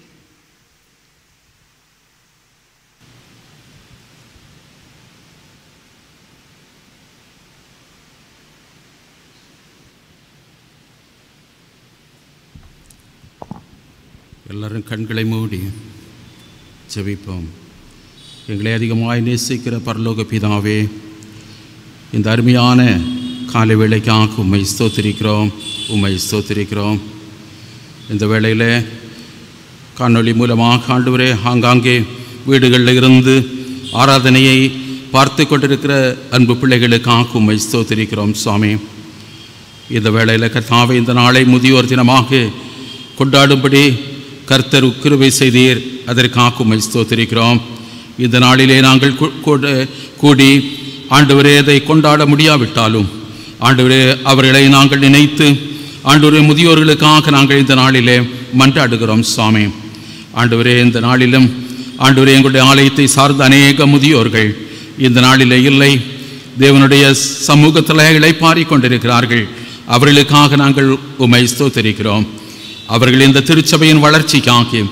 எல்லாரும் கண்களை மூடி ஜெபிப்போம் எங்களை அதிகமாய் நேசிக்கிற பரலோக பிதாவே இந்த அருமையான காலை வேளைக்காக உம்மை ஸ்தோத்திரிக்கிறோம் உம்மை ஸ்தோத்திரிக்கிறோம் இந்த வேளையில் காணொளி மூலமாக ஆண்டவரே ஆங்காங்கே வீடுகளில் இருந்து ஆராதனையை பார்த்து கொண்டிருக்கிற அன்பு பிள்ளைகளுக்காக உம்மை ஸ்தோத்திரிக்கிறோம் சுவாமி இந்த வேளையில் கர்த்தாவே இந்த நாளை முதியோர் தினமாக கொண்டாடும்படி கர்த்தர் கிருபை செய்தீர் அதற்காக உம்மை ஸ்தோத்திரிக்கிறோம் இந்த நாளிலே நாங்கள் கூ- கூட- கூடி ஆண்டவரே அதை கொண்டாட முடியாவிட்டாலும் ஆண்டவரே அவர்களை நாங்கள் நினைத்து ஆண்டவரே முதியோர்களுக்காக நாங்கள் இந்த நாளிலே மன்றாடுகிறோம் சுவாமி ஆண்டவரே இந்த நாளிலும் ஆண்டவரே எங்களுடைய ஆலயத்தை சார்ந்த அநேக முதியோர்கள் இந்த நாளிலே இல்லை தேவனுடைய சமூகத்தில் இளைப்பாறிக் கொண்டிருக்கிறார்கள் அவர்களுக்காக நாங்கள் உமை ஸ்தோத்தரிக்கிறோம் அவர்கள் இந்த திருச்சபையின் வளர்ச்சிக்காக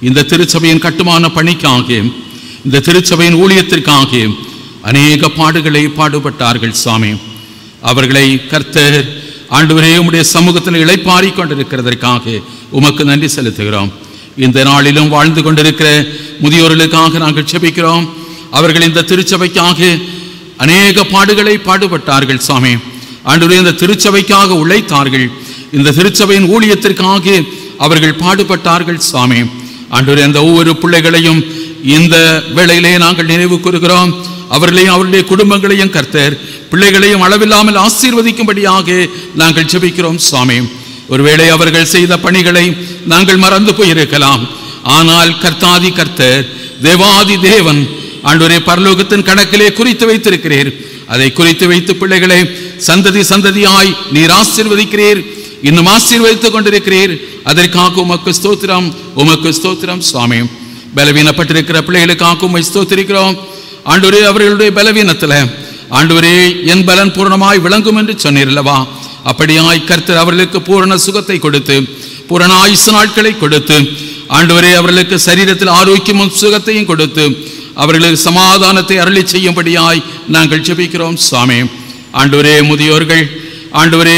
இந்த திருச்சபையின் கட்டுமான பணிக்காக இந்த திருச்சபையின் ஊழியத்திற்காக அநேக பாடுகளை பாடுபட்டார்கள் சுவாமி அவர்களை கர்த்தர் ஆண்டவரே உம்முடைய சமூகத்தில் இளைப்பாரி கொண்டிருக்கிறதற்காக உமக்கு நன்றி செலுத்துகிறோம் இந்த நாளிலும் வாழ்ந்து கொண்டிருக்கிற முதியோர்களுக்காக நாங்கள் செபிக்கிறோம் அவர்கள் இந்த திருச்சபைக்காக அநேக பாடுகளை பாடுபட்டார்கள் சுவாமி ஆண்டவரே இந்த திருச்சபைக்காக உழைத்தார்கள் இந்த திருச்சபையின் ஊழியத்திற்காக அவர்கள் பாடுபட்டார்கள் சுவாமி ஆண்டவரே அந்த ஒவ்வொரு பிள்ளைகளையும் இந்த வேளையிலே நாங்கள் நினைவு கூறுகிறோம் அவர்களையும் அவருடைய குடும்பங்களையும் கர்த்தர் பிள்ளைகளையும் அளவில்லாமல் ஆசீர்வதிக்கும்படியாக நாங்கள் ஜெபிக்கிறோம் சுவாமி ஒருவேளை அவர்கள் செய்த பணிகளை நாங்கள் மறந்து போயிருக்கலாம் ஆனால் கர்த்தாதி கர்த்தர் தேவாதி தேவன் ஆண்டவரே பரலோகத்தின் கணக்கிலே குறித்து வைத்திருக்கிறீர் அதை குறித்து வைத்து பிள்ளைகளை சந்ததி சந்ததியாய் நீர் ஆசீர்வதிக்கிறீர் இன்னும் ஆசீர்வதித்துக் கொண்டிருக்கிறீர் அதற்காக உமக்கு ஸ்தோத்திரம் உமக்கு ஸ்தோத்திரம் சுவாமி பலவீனப்பட்டிருக்கிற பிள்ளைகளுக்காக உம்மை ஸ்தோத்திரிக்கிறோம் ஆண்டவரே அவர்களுடைய பலவீனத்தில் ஆண்டவரே என் பலன் பூரணமாய் விளங்கும் என்று சொன்னீர்லவா அப்படியாய் கர்த்தர் அவர்களுக்கு பூரண சுகத்தை கொடுத்து பூரண ஆயுசு நாட்களை கொடுத்து ஆண்டவரே அவர்களுக்கு சரீரத்தில் ஆரோக்கியமும் சுகத்தையும் கொடுத்து அவர்களுக்கு சமாதானத்தை அருளி செய்யும்படியாய் நாங்கள் ஜெபிக்கிறோம் சுவாமி ஆண்டவரே முதியோர்கள் ஆண்டவரே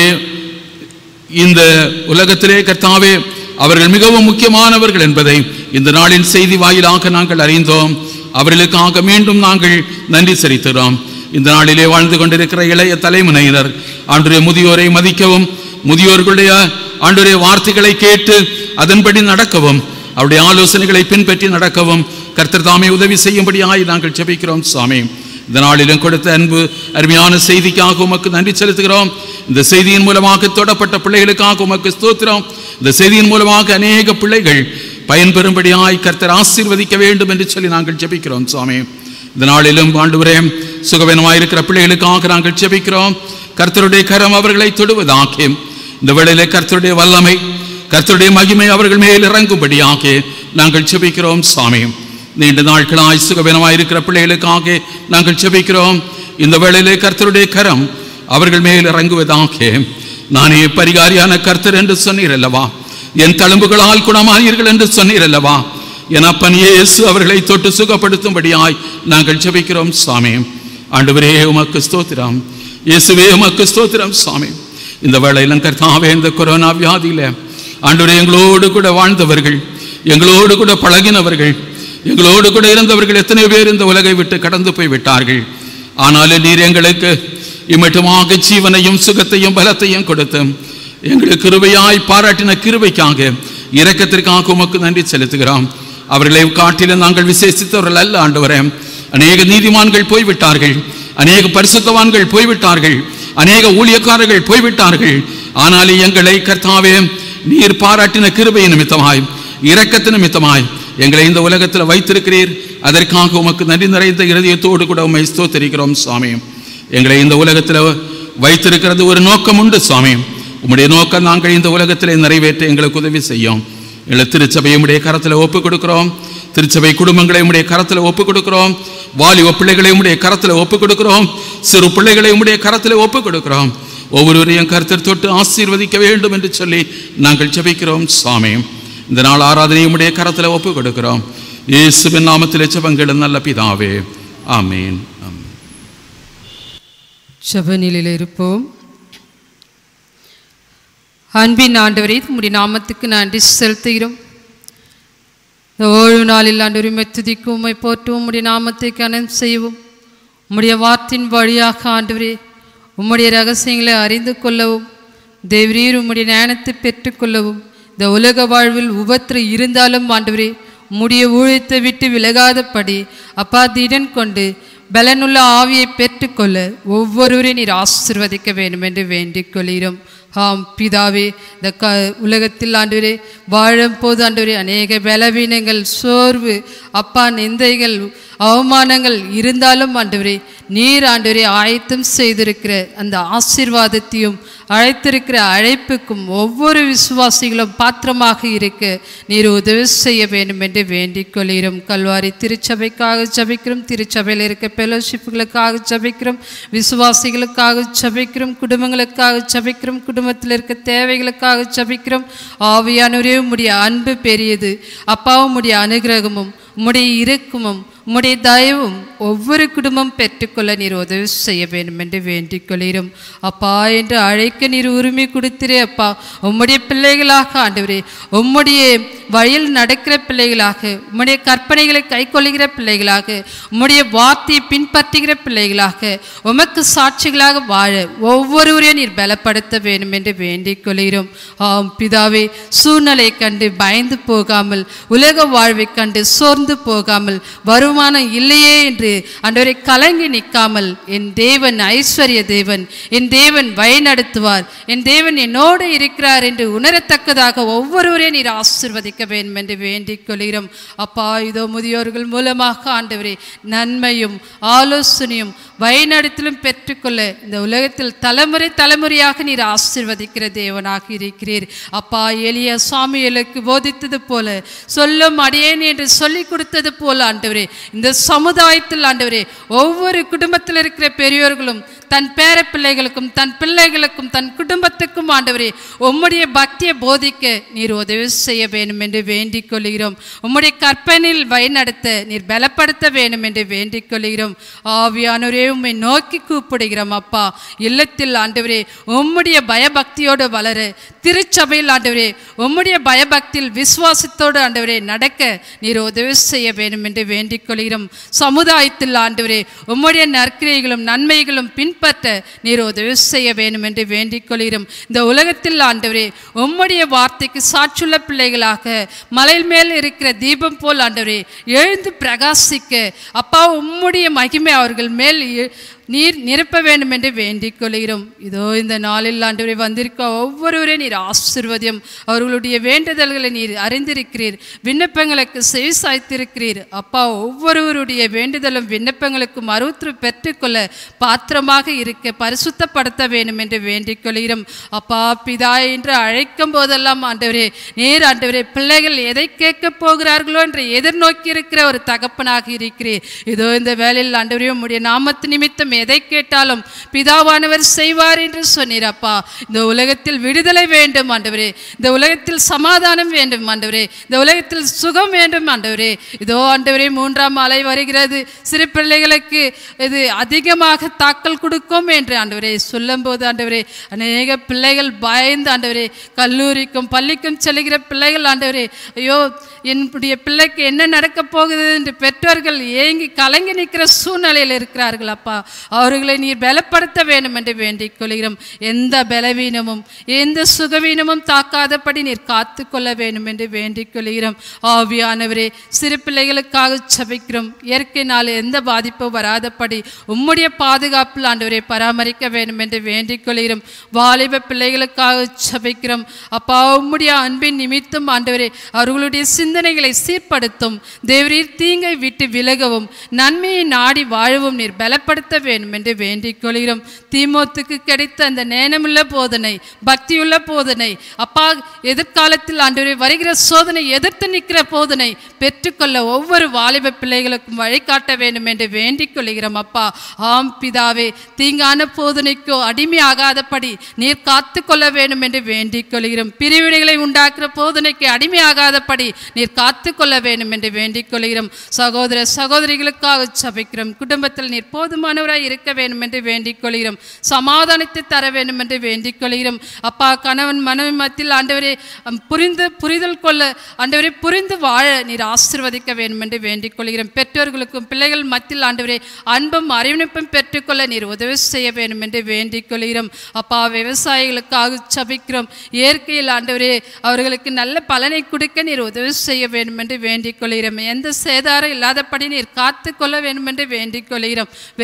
இந்த உலகத்திலே கர்த்தாவே அவர்கள் மிகவும் முக்கியமானவர்கள் என்பதை இந்த நாளின் செய்தி வாயிலாக நாங்கள் அறிந்தோம் அவர்களுக்காக மீண்டும் நாங்கள் நன்றி செலுத்துகிறோம் இந்த நாளிலே வாழ்ந்து கொண்டிருக்கிற இளைய தலைமுறையினர் ஆண்டுடைய முதியோரை மதிக்கவும் முதியோர்களுடைய ஆண்டுடைய வார்த்தைகளை கேட்டு அதன்படி நடக்கவும் அவருடைய ஆலோசனைகளை பின்பற்றி நடக்கவும் கர்த்தர் தாமே உதவி செய்யும்படியாய் நாங்கள் ஜெபிக்கிறோம் சுவாமி இந்த நாளிலும் கொடுத்த அன்பு அருமையான செய்திக்காக உமக்கு நன்றி செலுத்துகிறோம் இந்த செய்தியின் மூலமாக தொடப்பட்ட பிள்ளைகளுக்காக உமக்கு ஸ்தோத்திரம் இந்த செய்தியின் மூலமாக அநேக பிள்ளைகள் பயன்பெறும்படியாய் கர்த்தர் ஆசீர்வதிக்க வேண்டும் என்று சொல்லி நாங்கள் ஜெபிக்கிறோம் சுவாமி இந்த நாளிலும் ஆண்டவரே சுகவீனமாயிருக்கிற பிள்ளைகளுக்காக நாங்கள் ஜெபிக்கிறோம் கர்த்தருடைய கரம் அவர்களை தொடுவதாக இந்த வேளையிலே கர்த்தருடைய வல்லமை கர்த்தருடைய மகிமை அவர்கள் மேல் இறங்கும்படியாக நாங்கள் ஜெபிக்கிறோம் சுவாமி நீண்ட நாட்களாய் சுகவீனமாயிருக்கிற பிள்ளைகளுக்காக நாங்கள் ஜெபிக்கிறோம் இந்த வேளையிலே கர்த்தருடைய கரம் அவர்கள் மேல் இறங்குவதாக நானே பரிகாரியான கர்த்தர் என்று சொன்னீர் அல்லவா என் தழும்புகளால் குணமானீர்கள் என்று சொன்னீர் அல்லவா என் அப்பன் இயேசு அவர்களை தொட்டு சுகப்படுத்தும்படியாய் நாங்கள் ஜெபிக்கிறோம் சுவாமி ஆண்டவரே உமக்கு ஸ்தோத்திரம் இயேசுவே உமக்கு ஸ்தோத்திரம் சுவாமி இந்த வேளையிலும் கர்த்தாவே இந்த கொரோனா வியாதியில ஆண்டவரே எங்களோடு கூட வாழ்ந்தவர்கள் எங்களோடு கூட பழகினவர்கள் எங்களோடு கூட இருந்தவர்கள் எத்தனை பேர் இந்த உலகை விட்டு கடந்து போய் விட்டார்கள் ஆனாலும் நீர் எங்களுக்கு இம்மட்டுமாக ஜீவனையும் சுகத்தையும் பலத்தையும் கொடுத்து எங்களுக்கு கிருபையாய் பாராட்டின கிருபைக்காக இரக்கத்திற்காக உமக்கு நன்றி செலுத்துகிறோம் அவர்களை காட்டிலும் நாங்கள் விசேஷித்தவர்கள் அல்ல ஆண்டவரே அநேக நீதிமான்கள் போய்விட்டார்கள் அநேக பரிசுத்தவான்கள் போய்விட்டார்கள் அநேக ஊழியக்காரர்கள் போய்விட்டார்கள் ஆனாலும் எங்களை கர்த்தாவே நீர் பாராட்டின கிருபை நிமித்தமாய் இரக்கத்து நிமித்தமாய் எங்களை இந்த உலகத்தில் வைத்திருக்கிறீர் அதற்காக உமக்கு நன்றி நிறைந்த இருதயத்தோடு கூட உம்மை ஸ்தோத்தரிக்கிறோம் சுவாமி எங்களை இந்த உலகத்தில் வைத்திருக்கிறது ஒரு நோக்கம் உண்டு சுவாமி உம்முடைய நோக்கம் நாங்கள் இந்த உலகத்தில் நிறைவேற்ற எங்களுக்கு உதவி செய்யும் எங்களை திருச்சபையை உடைய கரத்தில் ஒப்புக் கொடுக்கிறோம் திருச்சபை குடும்பங்களை உடைய கரத்தில் ஒப்புக் கொடுக்கிறோம் வாலிப பிள்ளைகளை உடைய கரத்தில் ஒப்புக் கொடுக்கிறோம் சிறு பிள்ளைகளை உடைய கரத்தில் ஒப்புக் கொடுக்கிறோம் ஒவ்வொருவரையும் கருத்தர் தொட்டு ஆசீர்வதிக்க வேண்டும் என்று சொல்லி நாங்கள் ஜெபிக்கிறோம் சுவாமி இந்த நாள் ஆராதனையை உடைய கரத்தில் ஒப்புக் கொடுக்கிறோம் இயேசுவின் நாமத்தில் ஜெபங்களும் நல்ல பிதாவே ஆமேன் ஆமென். ஜெபநிலையில் இருப்போம் அன்பின் ஆண்டவரே உம்முடைய நாமத்துக்கு நன்றி செலுத்துகிறோம் இந்த ஓய்வு நாளில் ஆண்டவரை மெத்துதிக்கும் உம்மை போற்றும் உம்முடைய நாமத்தை கனம் செய்யவும் உம்முடைய வார்த்தையின் வழியாக ஆண்டவரே உம்முடைய ரகசியங்களை அறிந்து கொள்ளவும் தேவரீர் உம்முடைய ஞானத்தை பெற்றுக்கொள்ளவும் இந்த உலக வாழ்வில் உபத்திர இருந்தாலும் ஆண்டவரே உம்முடைய ஊழியத்தை விட்டு விலகாதபடி அப்பா திடன் கொண்டு பலனுள்ள ஆவியை பெற்றுக்கொள்ள ஒவ்வொருவரையும் நீர் ஆசிர்வதிக்க வேண்டும் என்று வேண்டிக் கொள்கிறோம் ஆம் பிதாவே இந்த க உலகத்தில் ஆண்டவரே வாழும் போது ஆண்டவரே அநேக பலவீனங்கள் சோர்வு அப்பா நிந்தைகள் அவமானங்கள் இருந்தாலும் ஆண்டவரே நீர் ஆண்டவரே ஆயத்தம் செய்திருக்கிற அந்த ஆசீர்வாதத்தையும் அழைத்திருக்கிற அழைப்புக்கும் ஒவ்வொரு விசுவாசிகளும் பாத்திரமாக இருக்க நீர் உதவி செய்ய வேண்டும் என்று வேண்டிக் கொள்கிறோம் கல்வாரி திருச்சபைக்காக ஜபிக்கிறோம் திருச்சபையில் இருக்க பெலோஷிப்புகளுக்காக ஜபிக்கிறோம் விசுவாசிகளுக்காக ஜபிக்கிறோம் குடும்பங்களுக்காக ஜபிக்கிறோம் குடும்பத்தில் இருக்க தேவைகளுக்காக ஜபிக்கிறோம் ஆவியானவரே உம்முடைய அன்பு பெரியது அப்பாவும் உம்முடைய அனுகிரகமும் உம்முடைய இறுக்கமும் உம்முடைய தயவும் ஒவ்வொரு குடும்பம் பெற்றுக்கொள்ள நீர் உதவி செய்ய வேண்டும் என்று வேண்டிக் கொள்கிறோம் அப்பா என்று அழைக்க நீர் உரிமை கொடுத்திரே அப்பா உம்முடைய பிள்ளைகளாக ஆண்டவரே உம்முடைய வழியில் நடக்கிற பிள்ளைகளாக உம்முடைய கற்பனைகளை கைக்கொள்ளுகிற பிள்ளைகளாக உம்முடைய வார்த்தையை பின்பற்றுகிற பிள்ளைகளாக உமக்கு சாட்சிகளாக வாழ ஒவ்வொருவரையும் நீர் பலப்படுத்த வேண்டும் என்று வேண்டிக் கொள்கிறோம் ஆம் பிதாவே சூழ்நிலை கண்டு பயந்து போகாமல் உலக வாழ்வை கண்டு சோர்ந்து போகாமல் வருமானம் இல்லையே என்று அன்றவரை கலங்கி நிற்காமல் என் தேவன் ஐஸ்வர்ய தேவன் என் தேவன் வழிநடத்துவார் என் தேவன் என்னோடு இருக்கிறார் என்று உணரத்தக்கதாக ஒவ்வொருவரையும் நீர் ஆசிர்வதிக்க வேண்டும் என்று வேண்டிக் கொள்கிறோம் அப்பா இதோ முதியோர்கள் மூலமாக ஆண்டவரே நன்மையும் ஆலோசனையும் வழிநடத்திலும் பெற்றுக்கொள்ள இந்த உலகத்தில் தலைமுறை தலைமுறையாக நீர் ஆசிர்வதிக்கிற தேவனாக இருக்கிறீர் அப்பா எளிய சாமியலுக்கு போதித்தது போல சொல்லும் அடியேன் என்று சொல்லிக் கொடுத்தது போல ஆண்டவரே இந்த சமுதாயத்தில் ஆண்டவரே ஒவ்வொரு குடும்பத்தில் இருக்கிற பெரியோர்களும் தன் பேர பிள்ளைகளுக்கும் தன் பிள்ளைகளுக்கும் தன் குடும்பத்துக்கும் ஆண்டவரே உம்முடைய பக்தியை போதிக்க நீர் உதவி செய்ய வேண்டும் என்று வேண்டிக் கொள்கிறோம் உம்முடைய கற்பனையில் வழிநடத்த நீர் பலப்படுத்த வேண்டும் என்று வேண்டிக் கொள்கிறோம் ஆவியானவரே உம்மை நோக்கி கூப்பிடுகிறோம் அப்பா இல்லத்தில் ஆண்டவரே உம்முடைய பயபக்தியோடு வளர திருச்சபையில் ஆண்டவரே உம்முடைய பயபக்தியில் விசுவாசத்தோடு ஆண்டவரே நடக்க நீர் உதவி செய்ய வேண்டும் என்று வேண்டிக் கொள்கிறோம் சமுதாயத்தில் ஆண்டவரே உம்முடைய நற்கிரைகளும் நன்மைகளும் பின்பற்ற நீர் உதவி செய்ய வேண்டும் என்று வேண்டிக் கொள்கிறோம் இந்த உலகத்தில் ஆண்டவரே உம்முடைய வார்த்தைக்கு சாட்சியுள்ள பிள்ளைகளாக மலையில் மேல் இருக்கிற தீபம் போல் ஆண்டவரே எழுந்து பிரகாசிக்க அப்பா உம்முடைய மகிமை அவர்கள் மேல் எ- நீர் நிரப்ப வேண்டும் என்று வேண்டிக் கொள்கிறோம் இதோ இந்த நாளில் ஆண்டவரை வந்திருக்க ஒவ்வொருவரையும் நீர் ஆசிர்வதியம் அவர்களுடைய வேண்டுதல்களை நீர் அறிந்திருக்கிறீர் விண்ணப்பங்களுக்கு செவி சாய்த்திருக்கிறீர் அப்பா ஒவ்வொருவருடைய வேண்டுதலும் விண்ணப்பங்களுக்கு மறுத்து பெற்றுக்கொள்ள பாத்திரமாக இருக்க பரிசுத்தப்படுத்த வேண்டும் என்று வேண்டிக் கொள்கிறோம் அப்பா பிதா என்று அழைக்கும் போதெல்லாம் ஆண்டவரே நேர் ஆண்டவரே பிள்ளைகள் எதை கேட்க போகிறார்களோ என்று எதிர்நோக்கி இருக்கிற ஒரு தகப்பனாக இருக்கிறீர் இதோ இந்த வேலையில் ஆண்டவரே உம்முடைய நாமத்து நிமித்தம் எதை கேட்டாலும் பிதாவானவர் செய்வார் என்று சொன்னீர் அப்பா இந்த உலகத்தில் விடுதலை வேண்டும் ஆண்டவரே இந்த உலகத்தில் சமாதானம் வேண்டும் ஆண்டவரே இந்த உலகத்தில் சுகம் வேண்டும் ஆண்டவரே இதோ ஆண்டவரே மூன்றாம் அலை வருகிறது சிறு பிள்ளைகளுக்கு இது அதிகமாக தாக்கல் கொடுக்கும் என்று ஆண்டவரே சொல்லும்போது ஆண்டவரே அநேக பிள்ளைகள் பயந்து ஆண்டவரே கல்லூரிக்கும் பள்ளிக்கும் செல்லுகிற பிள்ளைகள் ஆண்டவரே ஐயோ என்னுடைய பிள்ளைக்கு என்ன நடக்க போகுது என்று பெற்றோர்கள் ஏங்கி கலங்கி நிற்கிற சூழ்நிலையில் இருக்கிறார்கள் அப்பா அவர்களை நீர் பலப்படுத்த வேண்டும் என்று வேண்டிக் கொள்கிறோம் எந்த பலவீனமும் எந்த சுகவீனமும் தாக்காதபடி நீர் காத்து கொள்ள வேண்டும் என்று வேண்டிக் கொள்கிறோம் ஆவியானவரே சிறு பிள்ளைகளுக்காக சபிக்கிறோம் இயற்கையினால் எந்த பாதிப்பும் வராதபடி உம்முடைய பாதுகாப்பில் ஆண்டவரை பராமரிக்க வேண்டும் என்று வேண்டிக் கொள்கிறோம் வாலிப பிள்ளைகளுக்காக சபிக்கிறோம் அப்பா உம்முடைய அன்பின் நிமித்தம் ஆண்டவரே அவர்களுடைய சிந்தனைகளை சீர்படுத்தும் தேவரீர் தீங்கை விட்டு விலகவும் நன்மையை நாடி வாழவும் நீர் பலப்படுத்த வேண்டும் என்று வேண்டிக் கொள்கிறோம் தீமோத்துக்கு கிடைத்த அந்த நேனமுள்ள போதனை பக்தியுள்ள போதனை அப்பா எதிர்காலத்தில் ஆண்டவரே வருகிற சோதனை எதிர்த்து நிற்கிற போதனை பெற்றுக்கொள்ள ஒவ்வொரு வாலிப பிள்ளைகளுக்கும் வழிகாட்ட வேண்டும் என்று வேண்டிக் கொள்கிறோம் அப்பா ஆம் பிதாவே தீங்கான போதனைக்கோ அடிமையாகாதபடி நீர் காத்து கொள்ள வேண்டும் என்று வேண்டிக் கொள்கிறோம் பிரிவினைகளை உண்டாக்குற போதனைக்கு அடிமையாகாதபடி நீர் காத்து கொள்ள வேண்டும் என்று வேண்டிக் கொள்கிறோம் சகோதர சகோதரிகளுக்காக சபிக்கிறோம் குடும்பத்தில் நீர் போதுமானவராய் இருக்க வேண்டும் என்று வேண்டிக் கொள்கிறோம் சமாதானத்தை தர வேண்டும் என்று வேண்டிக் கொள்கிறோம் அப்பா கணவன் மனைவி மத்தியில் ஆண்டவரே அம், புரிந்து புரிதல் கொள்ள ஆண்டவரே புரிந்து வாழ நீர் ஆசீர்வதிக்க வேண்டும் என்று வேண்டிக் கொள்கிறோம் பெற்றோர்களுக்கும் பிள்ளைகள் மத்தியில் ஆண்டவரே அன்பும் அரவணைப்பும் பெற்றுக்கொள்ள நீர் உதவி செய்ய வேண்டும் என்று வேண்டிக் கொள்கிறோம் அப்பா விவசாயிகளுக்காக சபிக்கிறோம் இயற்கையில் ஆண்டவரே அவர்களுக்கு நல்ல பலனை கொடுக்க நீர் உதவி செய்ய வேண்டும் என்று வேண்டிக் கொள்கிறோம் எந்த சேதாரம் இல்லாதபடி நீர் காத்து கொள்ள வேண்டும் என்று வேண்டிக் கொள்கிறோம் வியாபாரிகள்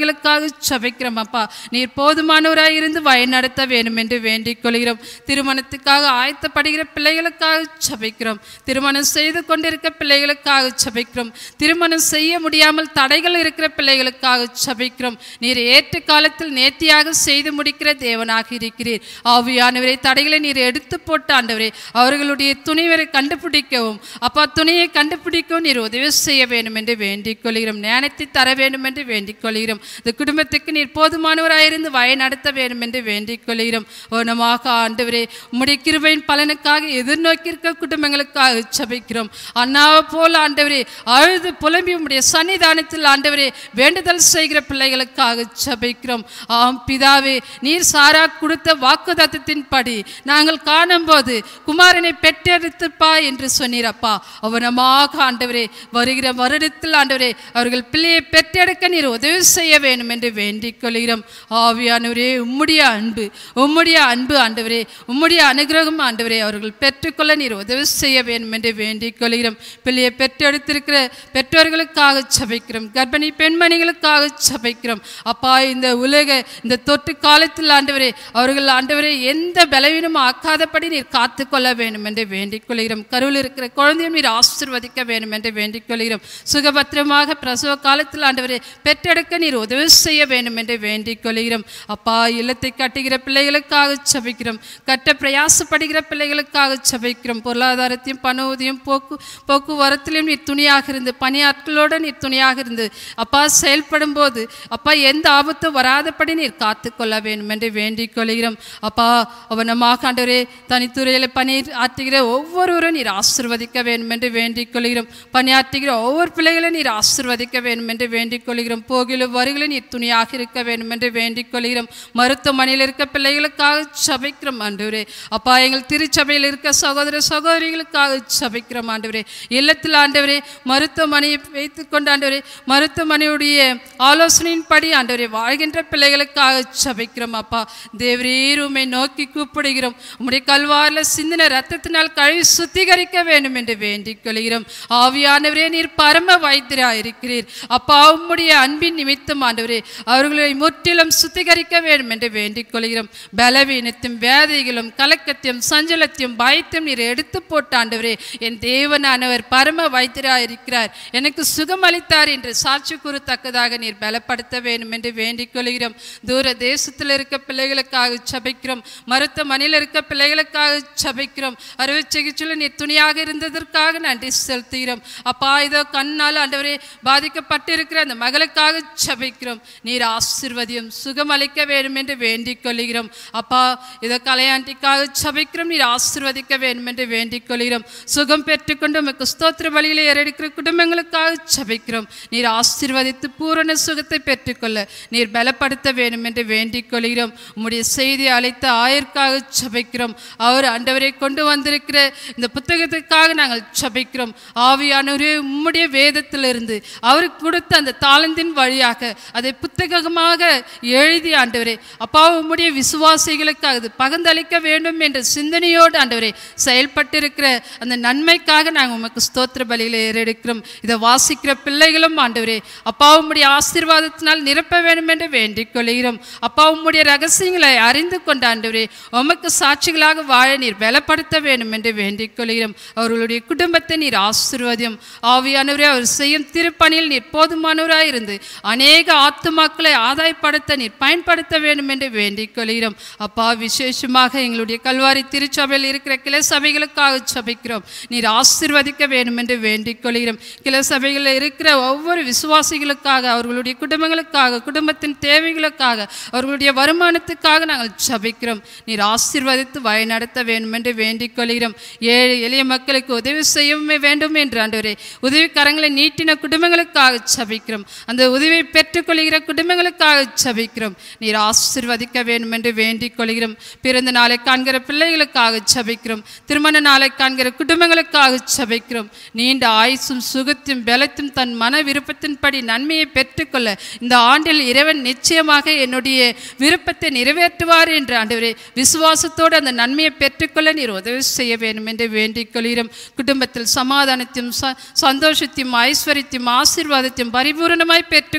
பிள்ளைகளுக்காக சபிக்கிறோம் அப்பா நீர் போதுமானவராய் இருந்து வழி நடத்த வேண்டும் என்று வேண்டிக் கொள்கிறோம் திருமணத்துக்காக ஆயத்தப்படுகிற பிள்ளைகளுக்காக சபிக்கிறோம் திருமணம் செய்து கொண்டிருக்க பிள்ளைகளுக்காக சபிக்கிறோம் திருமணம் செய்ய முடியாமல் தடைகள் இருக்கிற பிள்ளைகளுக்காக சபிக்கிறோம் நீர் ஏற்ற காலத்தில் நேர்த்தியாக செய்து முடிக்கிற தேவனாக இருக்கிறீர் ஆவியானவரை தடைகளை நீர் எடுத்து போட்ட ஆண்டவரே அவர்களுடைய துணிவரை கண்டுபிடிக்கவும் அப்பா துணியை கண்டுபிடிக்கவும் நீர் உதவி செய்ய வேண்டும் என்று வேண்டிக் கொள்கிறோம் ஞானத்தை தர வேண்டும் என்று வேண்டிக் கொள்கிறோம் இந்த குடும்பத்துக்கு நீர் போதுமானவராயிருந்து வழி நடத்த வேண்டும் என்று வேண்டிக் கொள்கிறோம் ஓனமாக ஆண்டவரே உம்முடைய கிருபையின் பலனுக்காக எதிர்நோக்கியிருக்க குடும்பங்களுக்காக சபிக்கிறோம் அண்ணாவை போல ஆண்டவரே அழுது புலம்பி உம்முடைய சன்னிதானத்தில் ஆண்டவரே வேண்டுதல் செய்கிற பிள்ளைகளுக்காக சபிக்கிறோம் ஆம் பிதாவே நீர் சாரா கொடுத்த வாக்குதத்தின்படி நாங்கள் காணும்போது குமாரனை பெற்றெடுத்துப்பா என்று சொன்னீரப்பா அவனமாக ஆண்டவரே வருகிற வருடத்தில் ஆண்டவரே அவர்கள் பிள்ளையை பெற்றெடுக்க நீர் உதவி செய்ய வேண்டும் என்று வேண்டிக் கொள்கிறோம் ஆவியானவரே உம்முடைய அன்பு உம்முடைய அன்பு ஆண்டவரே உம்முடைய அனுகிரகம் ஆண்டவரே அவர்கள் பெற்றுக்கொள்ள நீர் உதவி செய்ய வேண்டும் என்று வேண்டிக் கொள்கிறோம் பிள்ளையை பெற்றெடுத்திருக்கிற பெற்றோர்களுக்காக சபைக்கிறோம் கர்ப்பிணி பெண்மணிகளுக்காக சபைக்கிறோம் அப்பா இந்த உலக இந்த தொற்று காலத்தில் ஆண்டவரே அவர்கள் ஆண்டவரே எந்த பலவீனமும் ஆக்காதபடி நீர் காத்துக்கொள்ள வேண்டும் என்று வேண்டிக் கொள்கிறோம் கருவில் இருக்கிற குழந்தையும் நீர் ஆசிர்வதிக்க வேண்டும் என்று வேண்டிக் கொள்கிறோம் சுகபத்திரமாக பிரசவ காலத்தில் ஆண்டவரே பெற்றெடுக்க நீர் உதவி செய்ய வேண்டும் என்று வேண்டிக் கொள்கிறோம் அப்பா இல்லத்தை கட்டுகிற பிள்ளைகளுக்காக சபிக்கிறோம் கட்ட பிரயாசப்படுகிற பிள்ளைகளுக்காக சபிக்கிறோம் பொருளாதாரத்தையும் பண ஊதியம் போக்கு போக்குவரத்திலும் நீர் துணியாக இருந்து பணியாட்களோடு நீர் துணியாக இருந்து அப்பா செயல்படும் போது அப்பா எந்த ஆபத்தும் வராதபடி நீர் காத்துக்கொள்ள வேண்டும் என்று வேண்டிக் கொள்கிறோம் அப்பா அவனமாக ஆண்டவரே தனித்துறையில் பணி ஆற்றுகிற ஒவ்வொருவரும் நீர் ஆசிர்வதிக்க வேண்டும் என்று வேண்டிக் கொள்கிறோம் பணியாற்றுகிற ஒவ்வொரு பிள்ளைகளும் நீர் ஆசிர்வதிக்க வேண்டும் என்று வேண்டிக் கொள்கிறோம் போகிலும் வருகிலும் நீர் துணியாக இருக்க வேண்டும் என்று வேண்டிக் கொள்கிறோம் மருத்துவமனையில் இருக்க பிள்ளைகளுக்காக சபைக்கிறோம் ஆண்டவரே அப்பா எங்கள் திருச்சபையில் இருக்க சகோதர சகோதரிகளுக்காக சபைக்கிறோம் ஆண்டவரே இல்லத்தில் ஆண்டவரே மருத்துவமனையை வைத்துக் கொண்டு ஆண்டவரே மருத்துவமனையுடைய ஆலோசனையின்படி ஆண்டவரே வாழ்கின்ற பிள்ளைகளுக்காக சபைக்கிறோம் அப்பா தேவரீர் உம்மை நோக்கி கூப்பிடுகிறோம் உம்முடைய கல்வாரில் சிந்தின ரத்தத்தினால் கழுவி சுத்திகரிக்க வேண்டும் என்று வேண்டிக் கொள்கிறோம் ஆவியானவரே நீர் பரம வைத்தியராக இருக்கிறீர் அப்பா உம்முடைய அன்பின் நிமித்தம் ஆண்டவரே அவர்களை முற்றிலும் சுத்திகரிக்க வேண்டும் என்று வேண்டிக் கொள்கிறோம் பலவீனத்தையும் வேதைகளும் கலக்கத்தையும் சஞ்சலத்தையும் பயத்தையும் நீர் எடுத்து போட்ட ஆண்டவரே என் தேவனானவர் பரம வைத்தியராக இருக்கிறார் எனக்கு சுகம் அளித்தார் என்று சாட்சி கூறத்தக்கதாக நீர் பலப்படுத்த வேண்டும் என்று வேண்டிக் கொள்கிறோம் தூர தேசத்தில் இருக்க பிள்ளைகளுக்காக சபைக்கிறோம் மருத்துவமனையில் இருக்க பிள்ளைகளுக்காக சபைக்கிறோம் அறுவை சிகிச்சையில் நீர் துணியாக இருந்ததற்காக நன்றி செலுத்துகிறோம் அப்பா இதோ கண்ணால் ஆண்டவரே பாதிக்கப்பட்டிருக்கிற அந்த மகளுக்காக சபைக்கிறோம் நீர் ஆசிர்வதியும் சுகம் அளிக்க வேண்டும் என்று வேண்டிக் கொள்கிறோம் அப்பா இதோ கலையாண்டிக்காக சபைக்கிறோம் நீர் ஆசிர்வதிக்க வேண்டும் என்று வேண்டிக் கொள்கிறோம் சுகம் பெற்றுக்கொண்டு உமக்கு ஸ்தோத்திர வழியிலே ஏறெடுக்கிற குடும்பங்களுக்காக சபைக்கிறோம் நீர் ஆசீர்வதித்து பூரண சுகத்தை பெற்றுக்கொள்ள நீர் பலப்படுத்த வேண்டும் என்று வேண்டிக் கொள்கிறோம் உம்முடைய செய்தி அழைத்த ஆயர்க்காக சபைக்கிறோம் அவர் ஆண்டவரை கொண்டு வந்திருக்கிற இந்த புத்தகத்துக்காக நாங்கள் சபைக்கிறோம் ஆவியானவரே உம்முடைய வேதத்திலிருந்து அவருக்கு கொடுத்த அந்த தாளந்தின் வழியாக அதை புத்தகமாக எழுதி ஆண்டவரே அப்பா உம்முடைய விசுவாசிகளுக்காக அது பகிர்ந்தளிக்க வேண்டும் என்ற சிந்தனையோடு ஆண்டவரே செயல்பட்டிருக்கிற அந்த நன்மைக்காக நாங்கள் உமக்கு ஸ்தோத்திர பலியில் ஏறெடுக்கிறோம் இதை வாசிக்கிற பிள்ளைகளும் ஆண்டவரே அப்பா உம்முடைய ஆசீர்வாதத்தினால் நிரப்ப வேண்டும் என்று வேண்டிக் கொள்கிறோம் அப்பா உம்முடைய ரகசியங்களை அறிந்து கொண்ட ஆண்டவரே உமக்கு சாட்சிகளாக வாழ நீர் பலப்படுத்த வேண்டும் என்று வேண்டிக் கொள்கிறோம் அவர்களுடைய குடும்பத்தை நீர் ஆசீர்வதியும் ஆவியானவரே அவர் செய்யும் திருப்பணியில் நீர் போதுமானவராய் இருந்து அநேக ஆத்துமாக்களை ஆதாயப்படுத்த நீர் பயன்படுத்த வேண்டும் என்று வேண்டிக் கொள்கிறோம் அப்பா விசேஷமாக எங்களுடைய கல்வாரி திருச்சபையில் இருக்கிற கிளை சபைகளுக்காக சபிக்கிறோம் நீர் ஆசீர்வதிக்க வேண்டும் என்று வேண்டிக் கொள்கிறோம் கிளை சபைகளில் இருக்கிற ஒவ்வொரு விசுவாசிகளுக்காக அவர்களுடைய குடும்பங்களுக்காக குடும்பத்தின் தேவைகளுக்காக அவர்களுடைய வருமானத்துக்காக நாங்கள் சபிக்கிறோம் நீர் ஆசீர்வதித்து வழிநடத்த வேண்டும் என்று வேண்டிக் கொள்கிறோம் ஏழை எளிய மக்களுக்கு உதவி செய்யவே வேண்டும் என்று ஆண்டவரே உதவி கரங்களை நீட்டின குடும்பங்களுக்காக சபிக்கிறோம் அந்த உதவியை பெற்றுக்கொள்கிற குடும்பங்களுக்காக சபிக்கிறோம் நீர் ஆசீர்வதிக்க வேண்டும் என்று வேண்டிக் கொள்கிறோம் பிறந்த நாளை காண்கிற பிள்ளைகளுக்காக சபிக்கிறோம் திருமண நாளை காண்கிற குடும்பங்களுக்காக சபிக்கிறோம் நீண்ட ஆயுசும் சுகத்தையும் பலத்தையும் தன் மன விருப்பத்தின்படி நன்மையை பெற்றுக்கொள்ள இந்த ஆண்டில் இறைவன் நிச்சயமாக என்னுடைய விருப்பத்தை நிறைவேற்றுவார் என்று ஆண்டவரே விசுவாசத்தோடு அந்த நன்மையை பெற்றுக்கொள்ள நீர் உதவி செய்ய வேண்டும் என்று வேண்டிக் கொள்கிறோம் குடும்பத்தில் சமாதானத்தையும் ச- சந்தோஷத்தையும் ஐஸ்வர்யத்தையும் ஆசீர்வாதத்தையும் பரிபூரணமாய் பெற்றுக்கொள்ள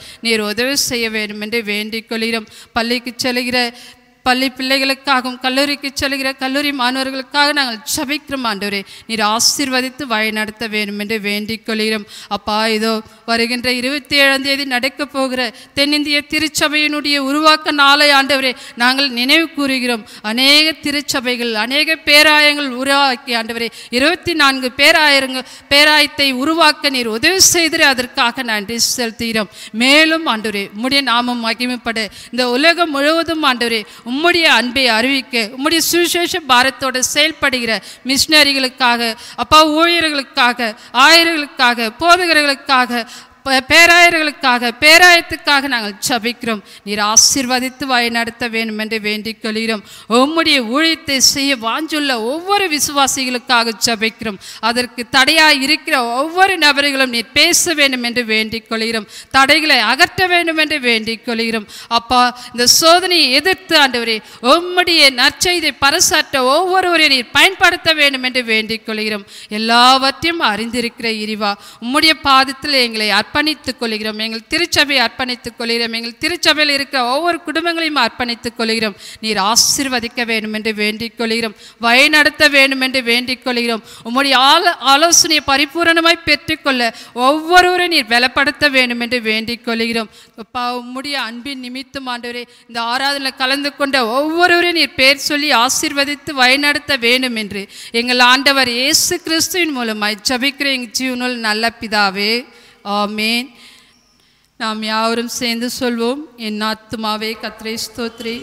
நீர் உதவி செய்ய வேண்டும் என்று வேண்டிக் கொள்கிறோம் பள்ளிக்கு செல்கிற பள்ளி பிள்ளைகளுக்காகவும் கல்லூரிக்கு செல்கிற கல்லூரி மாணவர்களுக்காக நாங்கள் ஜெபிக்கிறோம் ஆண்டவரே நீர் ஆசீர்வதித்து வழி நடத்த வேண்டும் என்று வேண்டிக் கொள்கிறோம் அப்பா இதோ வருகின்ற இருபத்தி ஏழாம் தேதி நடக்கப் போகிற தென்னிந்திய திருச்சபையினுடைய உருவாக்க நாளை ஆண்டவரே நாங்கள் நினைவு கூறுகிறோம் அநேக திருச்சபைகள் அநேக பேராயங்கள் உருவாக்கி ஆண்டவரே இருபத்தி நான்கு பேராயிரங்கள் பேராயத்தை உருவாக்க நீர் உதவி செய்து அதற்காக நன்றி செலுத்துகிறோம் மேலும் ஆண்டவரே உம்முடைய நாமம் மகிமைப்பட இந்த உலகம் முழுவதும் ஆண்டவரே உம்முடைய அன்பை அறிவிக்க உம்முடைய சுவிசேஷ பாரத்தோட செயல்படுகிற மிஷினரிகளுக்காக அப்பா ஊழியர்களுக்காக ஆயர்களுக்காக போதகர்களுக்காக ப- பேராயர்களுக்காக பேராயத்துக்காக நாங்கள் ஜபிக்கிறோம் நீர் ஆசீர்வதித்து வழி நடத்த வேண்டும் என்று வேண்டிக் கொள்கிறோம் உம்முடைய ஊழியத்தை செய்ய வாஞ்சுள்ள ஒவ்வொரு விசுவாசிகளுக்காக ஜபிக்கிறோம் அதற்கு தடையாய் இருக்கிற ஒவ்வொரு நபர்களும் நீர் பேச வேண்டும் என்று வேண்டிக் கொள்கிறோம் தடைகளை அகற்ற வேண்டும் என்று வேண்டிக் கொள்கிறோம் அப்பா இந்த சோதனையை எதிர்த்து ஆண்டவரே உம்முடைய நற்செய்தை பறைசாற்ற ஒவ்வொருவரையும் நீர் பயன்படுத்த வேண்டும் என்று வேண்டிக் கொள்கிறோம் எல்லாவற்றையும் அறிந்திருக்கிற இறைவா உம்முடைய பாதத்தில் எங்களை அர்ப்பணித்துக் கொள்கிறோம் எங்கள் திருச்சபையை அர்ப்பணித்துக் கொள்கிறோம் எங்கள் திருச்சபையில் இருக்கிற ஒவ்வொரு குடும்பங்களையும் அர்ப்பணித்துக் கொள்கிறோம் நீர் ஆசீர்வதிக்க வேண்டும் என்று வேண்டிக் கொள்கிறோம் வழி நடத்த வேண்டும் என்று வேண்டிக் கொள்கிறோம் உம்முடைய ஆல ஆலோசனையை பரிபூரணமாய் பெற்றுக்கொள்ள ஒவ்வொருவரையும் நீர் பலப்படுத்த வேண்டும் என்று வேண்டிக் கொள்கிறோம் அப்பா உம்முடைய அன்பின் நிமித்தம் ஆண்டவரே இந்த ஆராதனையில் கலந்து கொண்ட ஒவ்வொருவரையும் நீர் பேர் சொல்லி ஆசீர்வதித்து வழிநடத்த வேண்டும் என்று எங்கள் ஆண்டவர் இயேசு கிறிஸ்துவின் மூலமாய் ஜபிக்கிற எங்கள் ஜீவனுள் நல்ல பிதாவே ஆமேன் நாம் யாவரும் சேர்ந்து சொல்வோம் என் ஆத்துமாவே கத்ரே ஸ்தோத்ரி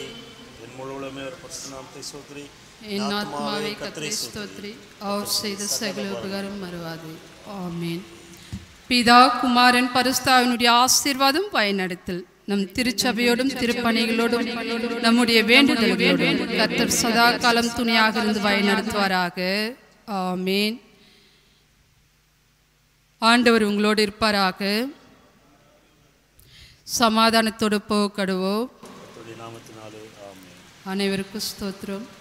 என் ஆத்மாவே கத்ரே ஸ்தோத்ரி அவர் செய்த சகல உபகாரம் மறுவாது ஆமேன் பிதா குமாரன் பரிஸ்தாவினுடைய ஆசீர்வாதம் பயனடத்தில் நம் திருச்சபையோடும் திருப்பணிகளோடும் நம்முடைய வேண்டுதல்களோடும் கர்த்தர் சதா காலம் துணையாக இருந்து வழிநடத்துவாராக ஆமேன் ஆண்டவர் உங்களோடு இருப்பாராக சமாதானத்தோடு போக்கடுவோம் அனைவருக்கும் ஸ்தோத்திரம்